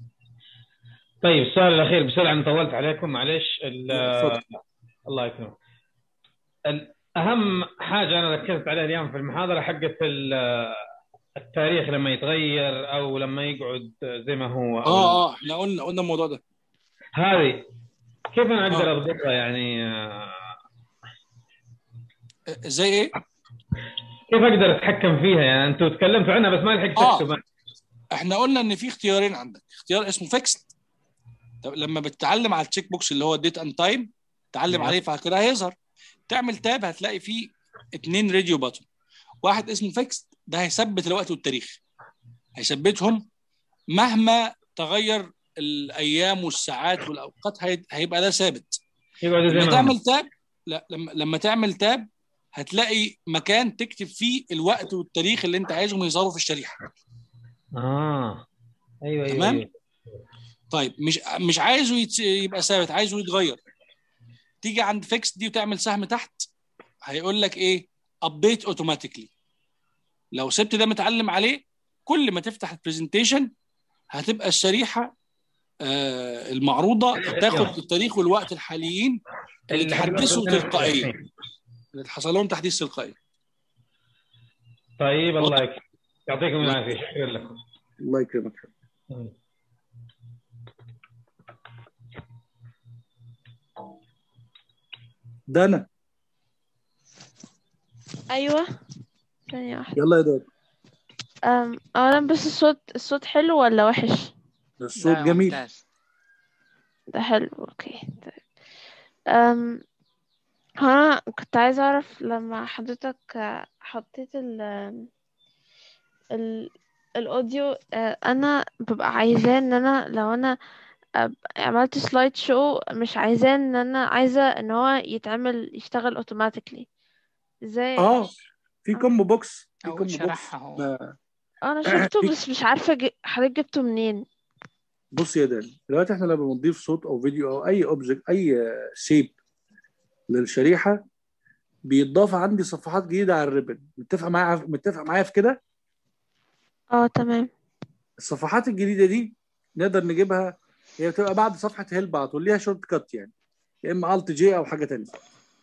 طيب السؤال الاخير بسرعه انا طولت عليكم معلش ال- اتفضل. الله يكرمك ال- اهم حاجه انا ركزت عليها اليوم في المحاضره حقت ال- التاريخ لما يتغير او لما يقعد زي ما هو أو اه اه احنا قلنا قلنا الموضوع ده هذه كيف انا اقدر اضبطها يعني آه، زي ايه؟ كيف اقدر اتحكم فيها يعني انتوا تكلمتوا عنها بس ما لحقت آه. اكتب أنا. احنا قلنا ان في اختيارين عندك اختيار اسمه فيكست لما بتتعلم على التشيك بوكس اللي هو ديت اند تايم تعلم نعم. عليه بعد كده هيظهر تعمل تاب هتلاقي فيه اتنين راديو باتون واحد اسمه فيكست ده هيثبت الوقت والتاريخ هيثبتهم مهما تغير الايام والساعات والاوقات هي- هيبقى ده ثابت يقعدوا زي لما ما هم. تعمل تاب لا لما لما تعمل تاب هتلاقي مكان تكتب فيه الوقت والتاريخ اللي انت عايزهم يظهروا في الشريحه اه ايوه ايوه تمام؟ أيوة. طيب مش مش عايزه يت... يبقى ثابت عايزه يتغير تيجي عند فيكس دي وتعمل سهم تحت هيقول لك ايه ابديت اوتوماتيكلي لو سبت ده متعلم عليه كل ما تفتح البرزنتيشن هتبقى الشريحه آه المعروضه تاخد التاريخ والوقت الحاليين اللي تحدثوا تلقائيا اللي حصل لهم تحديث تلقائي طيب الله يكرمك يعطيكم العافيه شكرا لكم الله يكرمك ده انا ايوه ثانية واحدة يلا يا داد أم اولا بس الصوت الصوت حلو ولا وحش الصوت لا، جميل ممتاز. ده حلو اوكي طيب أم هو انا كنت عايزة اعرف لما حضرتك آه، حطيت ال ال الاوديو آه، انا ببقى عايزاه ان انا لو انا أب- عملت سلايد شو مش عايزاه ان انا عايزة ان هو يتعمل يشتغل اوتوماتيكلي ازاي اه في كومبو بوكس في أو كومبو بوكس شرحها هو. ما- انا شفته بس مش عارفة ج- حضرتك جبته منين بص يا دان دلوقتي احنا لما بنضيف صوت او فيديو او اي اوبجكت اي شيب للشريحه بيتضاف عندي صفحات جديده على الريبن متفق معايا متفق معايا في كده اه تمام الصفحات الجديده دي نقدر نجيبها هي بتبقى بعد صفحه هيلب على طول ليها شورت كات يعني يا اما الت جي او حاجه ثانيه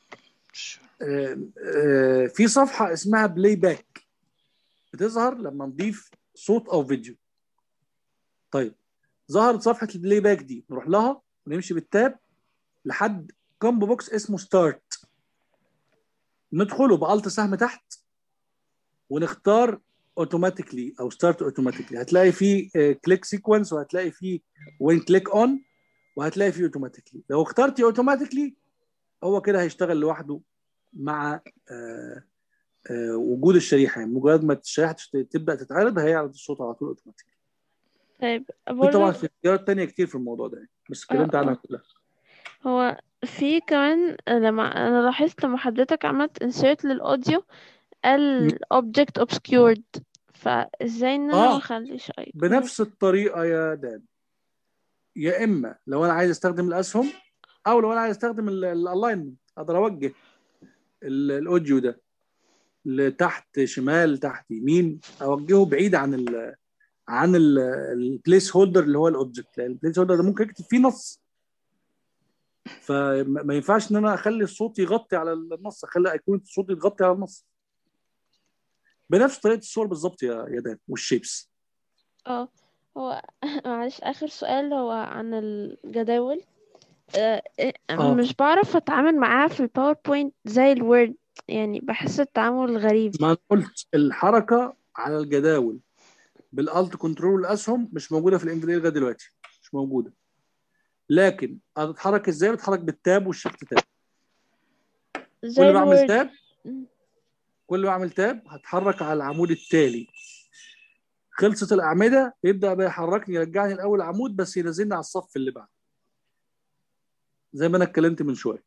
في صفحه اسمها بلاي باك بتظهر لما نضيف صوت او فيديو طيب ظهرت صفحه البلاي باك دي نروح لها ونمشي بالتاب لحد كومبو بوكس اسمه ستارت ندخله بالت سهم تحت ونختار اوتوماتيكلي او ستارت اوتوماتيكلي هتلاقي فيه كليك سيكونس وهتلاقي فيه وين كليك اون وهتلاقي فيه اوتوماتيكلي لو اخترتي اوتوماتيكلي هو كده هيشتغل لوحده مع آه، آه، وجود الشريحه يعني مجرد ما الشريحه تشت- تبدا تتعرض هيعرض الصوت على طول اوتوماتيكلي طيب في برضه طبعا في اختيارات تانية كتير في الموضوع ده يعني. بس اتكلمت آه، عنها آه. كلها هو في كمان لما انا لاحظت لما حضرتك عملت insert للاوديو ال object obscured فازاي ان انا آه. ما اخليش اي بنفس الطريقه يا دان يا اما لو انا عايز استخدم الاسهم او لو انا عايز استخدم الالاينمنت اقدر اوجه ال- الاوديو ده لتحت شمال تحت يمين اوجهه بعيد عن ال عن البليس هولدر اللي هو الاوبجكت لان البليس هولدر ده ممكن اكتب فيه نص فما ما ينفعش ان انا اخلي الصوت يغطي على النص اخلي ايقونه الصوت يغطي على النص بنفس طريقه الصور بالظبط يا يا دان والشيبس اه هو معلش اخر سؤال هو عن الجداول آه، إيه- آه. مش بعرف اتعامل معاها في الباوربوينت زي الوورد يعني بحس التعامل غريب ما أنا قلت الحركه على الجداول بالالت كنترول والاسهم مش موجوده في الانفيديا لغايه دلوقتي مش موجوده لكن هتتحرك ازاي بتحرك بالتاب والشيفت تاب زي كل ما اعمل الوورد تاب مم. كل ما اعمل تاب هتحرك على العمود التالي خلصت الاعمده يبدا بقى يحركني يرجعني لاول عمود بس ينزلني على الصف اللي بعده زي ما انا اتكلمت من شويه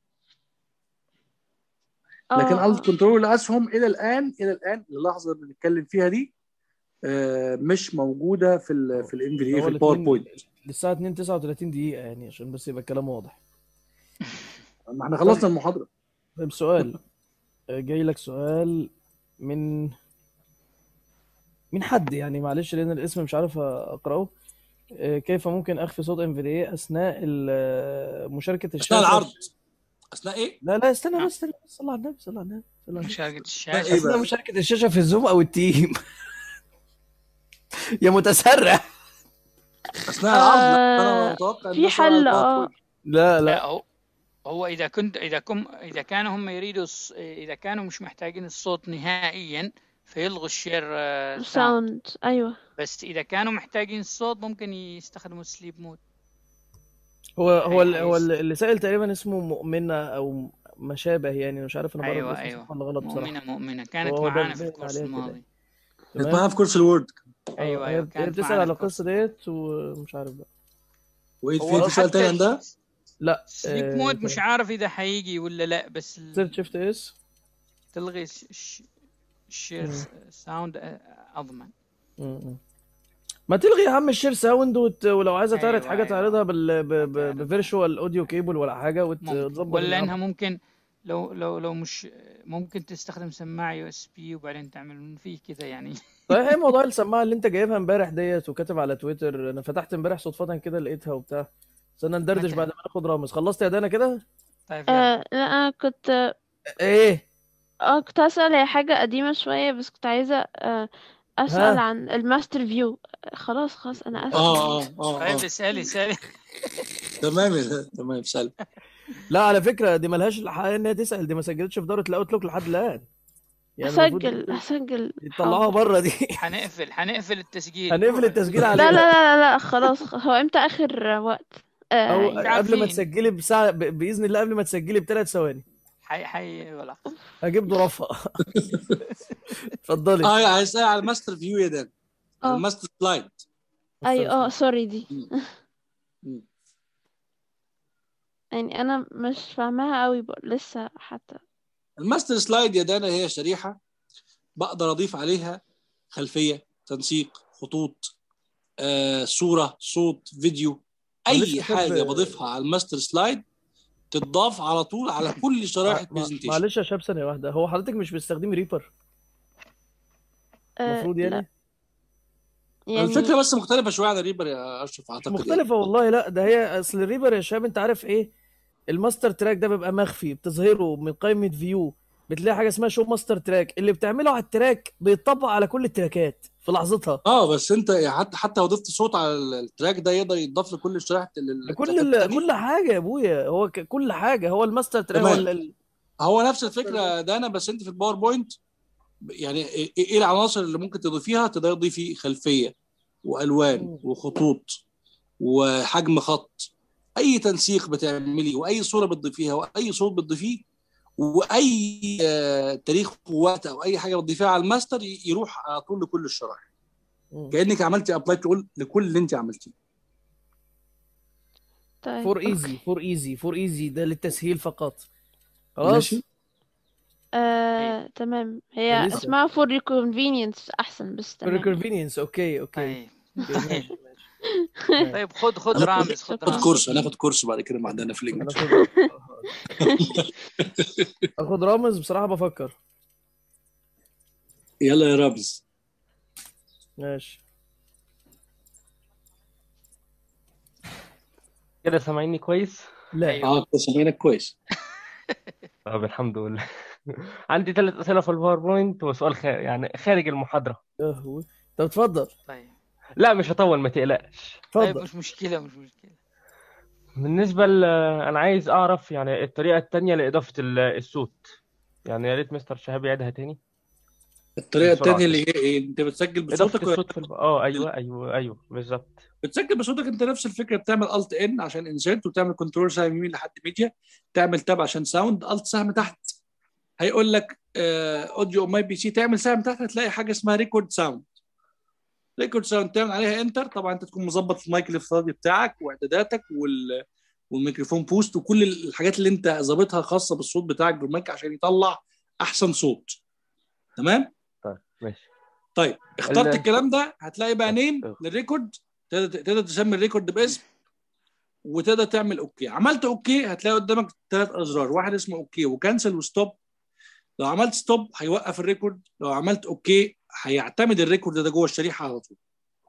لكن اه الت كنترول الاسهم الى الان الى الان اللحظه اللي بنتكلم فيها دي آه، مش موجوده في ال في الانفيديا هو في الاتنين- الباوربوينت للساعة 2 39 دقيقة يعني عشان بس يبقى الكلام واضح ما احنا خلصنا المحاضره طيب سؤال آه، جاي لك سؤال من من حد يعني معلش لان الاسم مش عارف اقراه آه، كيف ممكن اخفي صوت انفيديا اثناء ال- مشاركة اثناء الشاشة العرض اثناء ايه؟ لا لا استنى بس استنى بس صلى على النبي صلى على النبي صلى على النبي مشاركة إيه الشاشة اثناء بقى؟ مشاركة الشاشة في الزوم او التيم يا متسرع اثناء العرض لا انا آه، متوقع إن في ده سؤال على حل اه الباوربوينت. لا لا لا هو هو إذا كنت إذا كم إذا كانوا هم يريدوا الص- إذا كانوا مش محتاجين الصوت نهائيا فيلغوا الشير آه، ساوند ساوند ايوه بس إذا كانوا محتاجين الصوت ممكن يستخدموا السليب مود هو هو ال- هي- هو اللي سائل تقريبا اسمه مؤمنة او ما شابه يعني مش عارف انا بقرا أيوة الاسم أيوة صح ولا غلط بصراحة مؤمنة مؤمنة كانت هو ده معانا في باين الكورس عليها كده. الماضي كانت تمام معانا في كورس الوورد أيوة آه، أيوة هي هي كانت بتسأل معانا على في الكورس القصة ديت ومش عارف بقى وايه هو في في سؤال حتى تاني عندها؟ لا السليب آه، مود مش عارف إذا حيجي ولا لا بس ال- سيرت شيفت اس تلغي الش- الش- الشير مم. ساوند آه، أضمن م- م. ما تلغي يا عم الشير ساوند وت... ولو عايزه تعرض أيوة، حاجه أيوة. تعرضها بال ب... ب... تعرض. بفيرشوال اوديو كيبل ولا حاجه ممكن وتظبط ولا الأمر. انها ممكن لو لو لو مش ممكن تستخدم سماعه يو اس بي وبعدين تعمل فيه كذا يعني صحيح ايه موضوع السماعه اللي انت جايبها امبارح ديت وكاتب على تويتر انا فتحت امبارح صدفه كده لقيتها وبتاع استنى ندردش متى؟ بعد ما ناخد رامز خلصت يا دانا كده طيب يلا. آه لا انا كنت ايه اه كنت هسأل هي حاجة قديمة شوية بس كنت عايزة آه أسأل ها؟ عن الماستر فيو خلاص خلاص أنا آسفة اه اه اه, طيب آه. اسالي اسالي تمام يا- تمام سلام لا على فكره دي ملهاش الحق انها تسال دي ما سجلتش في دوره الاوتلوك لحد الان المفروض هسجل هسجل يطلعوها حاضر. بره دي هنقفل هنقفل التسجيل هنقفل التسجيل لا عليها لا لا لا لا خلاص خ- هو امتى آخر وقت آه او يعني قبل ما عارفين. تسجلي بساعه ب... باذن الله قبل ما تسجلي بثلاث ثواني حي حي ولا هجيب ظرافه اتفضلي اه عايز اسال على الماستر فيو يا دان اه الماستر سلايد أيوة اه سوري دي مم. يعني أنا مش فاهماها قوي بق- لسه حتى الماستر سلايد يا دانا هي شريحه بقدر اضيف عليها خلفيه تنسيق خطوط آه، صوره صوت فيديو معلش اي يا حاجه شباب. بضيفها على الماستر سلايد تضاف على طول على كل شرائح مع- البرزنتيشن معلش يا شاب ثانيه واحده هو حضرتك مش بتستخدمي ريبر آه المفروض لا يعني يعني الفكره بس مختلفه شويه عن الريبر يا اشرف مش اعتقد يعني. مختلفة والله لا ده هي اصل الريبر يا شباب انت عارف ايه الماستر تراك ده بيبقى مخفي بتظهره من قائمة فيو بتلاقي حاجة اسمها شو ماستر تراك اللي بتعمله على التراك بيتطبق على كل التراكات في لحظتها اه بس انت حتى حتى لو ضفت صوت على التراك ده يقدر يتضاف لكل شرائح ال- كل التراكات ال... التانية. كل حاجة يا ابويا هو ك... كل حاجة هو الماستر تراك تمام. ولا ال... هو نفس الفكره ده انا بس انت في الباوربوينت يعني ايه إيه العناصر اللي ممكن تضيفيها تقدر تضيفي خلفيه والوان مم. وخطوط وحجم خط اي تنسيق بتعمليه واي صوره بتضيفيها واي صوت بتضيفيه واي آه، تاريخ ووقت او اي حاجه بتضيفيها على الماستر ي- يروح على طول لكل الشرائح مم. كانك عملتي ابلاي تقول لكل اللي انت عملتيه طيب فور أوكي. ايزي فور ايزي فور ايزي ده للتسهيل فقط خلاص ماشي آه تمام هي لسه. اسمها for convenience أحسن بس تمام ريكونفينينس اوكي اوكي طيب أوكي، ماشي ماشي طيب خد خد هناخد- رامز خد خد رامز كورس هناخد كورس بعد كده مع دانا فلينج هناخد اخد رامز بصراحة بفكر يلا يا رامز ماشي كده سامعيني كويس لا أيوة. اه كنت سامعينك كويس طب الحمد لله عندي ثلاث أسئلة في الباوربوينت وسؤال خ... يعني خارج المحاضرة أهو. طب اتفضل طيب لا مش هطول ما تقلقش طيب اتفضل مش مشكله مش مشكله بالنسبة ل... أنا عايز أعرف يعني الطريقة التانية لإضافة ال- الصوت يعني يا ريت مستر شهاب يعيدها تاني الطريقه بسرعة الثانيه اللي هي ايه انت بتسجل إضافة بصوتك ولا الصوت في الب... اه أيوه أيوه أيوه بالظبط بتسجل بصوتك انت نفس الفكره بتعمل الت ان عشان انسيرت وتعمل كنترول سهم يمين لحد ميديا تعمل تاب عشان ساوند الت سهم تحت هيقول لك اوديو ماي بي سي تعمل سهم تحت هتلاقي حاجه اسمها ريكورد ساوند ريكورد ساوند تعمل عليها انتر طبعا انت تكون مظبط المايك الافتراضي بتاعك واعداداتك وال والميكروفون بوست وكل الحاجات اللي انت ظابطها خاصه بالصوت بتاعك بالمايك عشان يطلع احسن صوت تمام طيب ماشي طيب اخترت ال- الكلام ده هتلاقي بقى اه، نيم اه. للريكورد تقدر تقدر تسمي الريكورد باسم وتقدر تعمل اوكي عملت اوكي هتلاقي قدامك ثلاث ازرار واحد اسمه اوكي وكانسل وستوب لو عملت ستوب هيوقف الريكورد لو عملت اوكي هيعتمد الريكورد ده جوه الشريحه على طول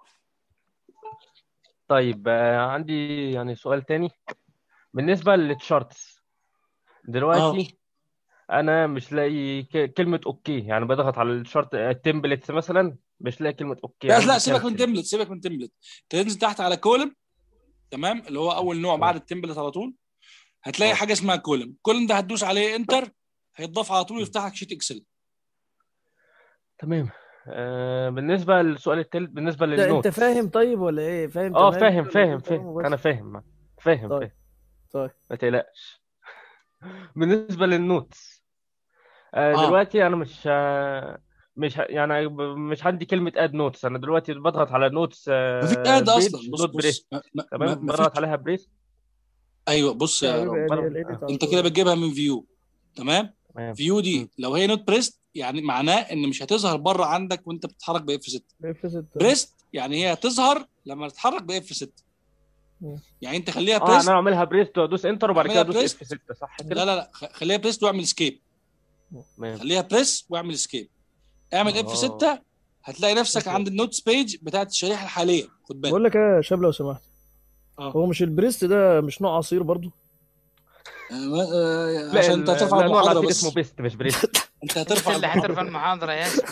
طيب آه، عندي يعني سؤال تاني بالنسبة للتشارتس دلوقتي انا مش لاقي ك- كلمة اوكي يعني بضغط على الشارت التمبلتس مثلا مش لاقي كلمة اوكي لا عندي لا سيبك من كانسل. تمبلت سيبك من تمبلت تنزل تحت على كولم تمام اللي هو اول نوع بعد التمبلت على طول هتلاقي اه. حاجه اسمها كولم كولم ده هتدوس عليه انتر هيتضاف على طول يفتح لك شيت اكسل تمام آه بالنسبة للسؤال التالت بالنسبة ده انت للنوت فاهم طيب ولا ايه فاهم اه تمام فاهم كده ولا فاهم إيه؟ فاهم بس. انا فاهم فاهم طيب. فاهم طيب ما تقلقش بالنسبة للنوتس آه آه. دلوقتي انا مش آه مش ه- يعني ب- مش عندي كلمة اد نوتس انا دلوقتي بضغط على نوتس مفيش اد اصلا بص نوت بريس بص ما- ما- تمام ما- مفيش بضغط عليها بريس ايوه بص يا لا، رب بيبقى برضه. الإيديت على انت طول. كده بتجيبها من فيو تمام تمام فيو دي مم. لو هي نوت بريست يعني معناه ان مش هتظهر بره عندك وانت بتتحرك باف 6 F6. بريست يعني هي تظهر لما تتحرك باف 6 مم. يعني انت خليها اه بريس انا اعملها بريست وادوس انتر وبعد كده اعملها ادوس بريست. اف 6 صح لا كده؟ لا لا خ- خليها بريس واعمل اسكيب تمام خليها بريس واعمل اسكيب اعمل اف آه. 6 هتلاقي نفسك عند النوتس بيج بتاعت الشريحه الحاليه خد بالك بقول لك ايه يا شاب لو سمحت اه. هو مش البريست ده مش نوع عصير برضو آه، آه، لا عشان انت ال- هترفع لا، نوع المحاضره العصير بس اسمه بيست مش بريست انت انت هترفع اللي المحاضره هترفع المحاضره يا ياسر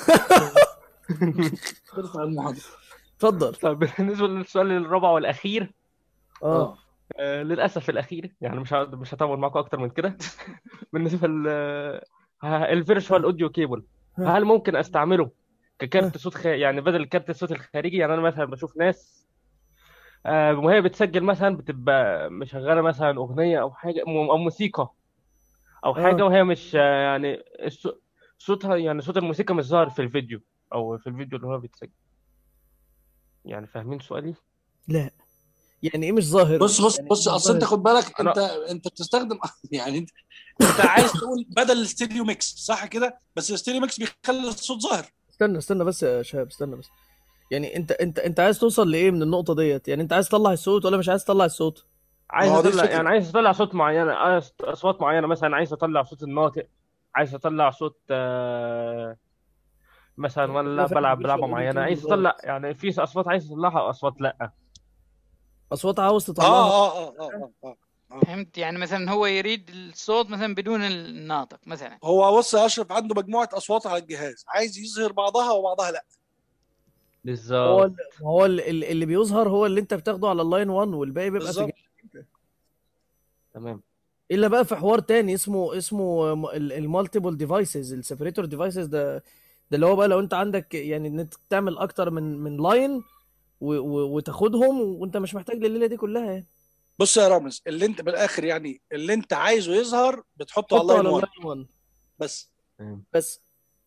هترفع المحاضره اتفضل طب بالنسبه للسؤال الرابع والاخير اه آه للاسف الاخير يعني مش ه- مش هطول معاكم اكتر من كده بالنسبه ل الفيرشوال اوديو كيبل ها. هل ممكن استعمله ككارت صوت خ... يعني بدل كارت الصوت الخارجي يعني انا مثلا بشوف ناس آه وهي بتسجل مثلا بتبقى مشغله مثلا اغنيه او حاجه م- او موسيقى او آه. حاجه وهي مش آه، يعني الصو- صوتها يعني صوت الموسيقى مش ظاهر في الفيديو او في الفيديو اللي هو بيتسجل يعني فاهمين سؤالي لا يعني ايه مش ظاهر بص بص يعني بص إيه مش اصل انت ظاهر؟ خد بالك أنا- انت انت بتستخدم يعني انت انت عايز تقول بدل الستيريو ميكس صح كده بس الستيريو ميكس بيخلي الصوت ظاهر استنى استنى بس يا شهاب استنى بس يعني انت انت انت عايز توصل لايه من النقطه ديت يعني انت عايز تطلع الصوت ولا مش عايز تطلع الصوت عايز ما هو دي اطلع الفكرة. يعني عايز اطلع صوت معين عايز اصوات معينه مثلا عايز اطلع صوت الناطق عايز اطلع صوت آه، مثلا ولا أنا فاهم بلعب الفيجوال بلعبه أوديو معينه كيبل عايز بالظبط. اطلع يعني في اصوات عايز اطلعها واصوات لا اصوات عاوز تطلعها اه اه اه اه اه فهمت يعني مثلا هو يريد الصوت مثلا بدون الناطق مثلا هو بص يا اشرف عنده مجموعه اصوات على الجهاز عايز يظهر بعضها وبعضها لا هو بالظبط ال- هو ال- ال- اللي بيظهر هو اللي انت بتاخده على اللاين 1 والباقي بيبقى في بالظبط جهاز. تمام الا بقى في حوار تاني اسمه اسمه المالتيبل ديفايسز السيبريتور ديفايسز ده ده اللي هو بقى لو انت عندك يعني ان انت تعمل اكتر من من لاين و- و- وتاخدهم وانت مش محتاج لليله دي كلها يعني بص يا رامز اللي انت بالاخر يعني اللي انت عايزه يظهر بتحطه على حطه على اللاين 1 اللاين 1 بس تمام. بس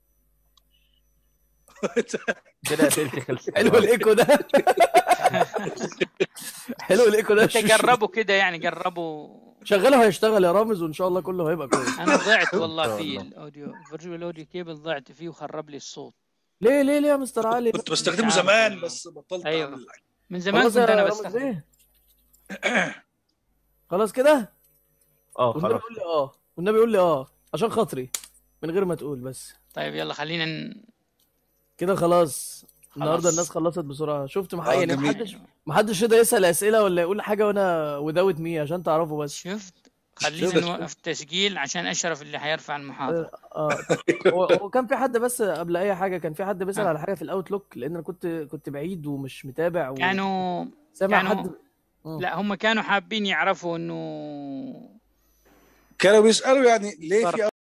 كده اسئلتي خلصت حلو الايكو ده حلو الايكو ده انت جربوا كده يعني جربوا شغله هيشتغل يا رامز وان شاء الله كله هيبقى كويس انا ضعت إن والله شاء في الله. الاوديو فيرجوال اوديو كيبل ضعت فيه وخرب لي الصوت ليه ليه ليه يا مستر علي كنت بستخدمه مش عارف زمان والله. بس بطلت أيوة. اعمل من زمان خلاص كنت يا انا رامز بستخدم ليه خلاص كده اه والنبي خلاص يقول لي اه والنبي يقول لي اه عشان خاطري من غير ما تقول بس طيب يلا خلينا ن... كده خلاص النهارده خلاص. الناس خلصت بسرعه شفت مح... آه، يعني جميل. محدش محدش يقدر يسال اسئله ولا يقول حاجه وانا وداوت مي عشان تعرفوا بس شفت خلينا شفت. نوقف التسجيل عشان اشرف اللي هيرفع المحاضره اه هو هو كان في حد بس قبل اي حاجه كان في حد بيسال آه. على حاجه في الاوتلوك لان انا كنت كنت بعيد ومش متابع و... كانوا سامع كانوا- حد مم. لا هم كانوا حابين يعرفوا انه كانوا بيسالوا يعني ليه في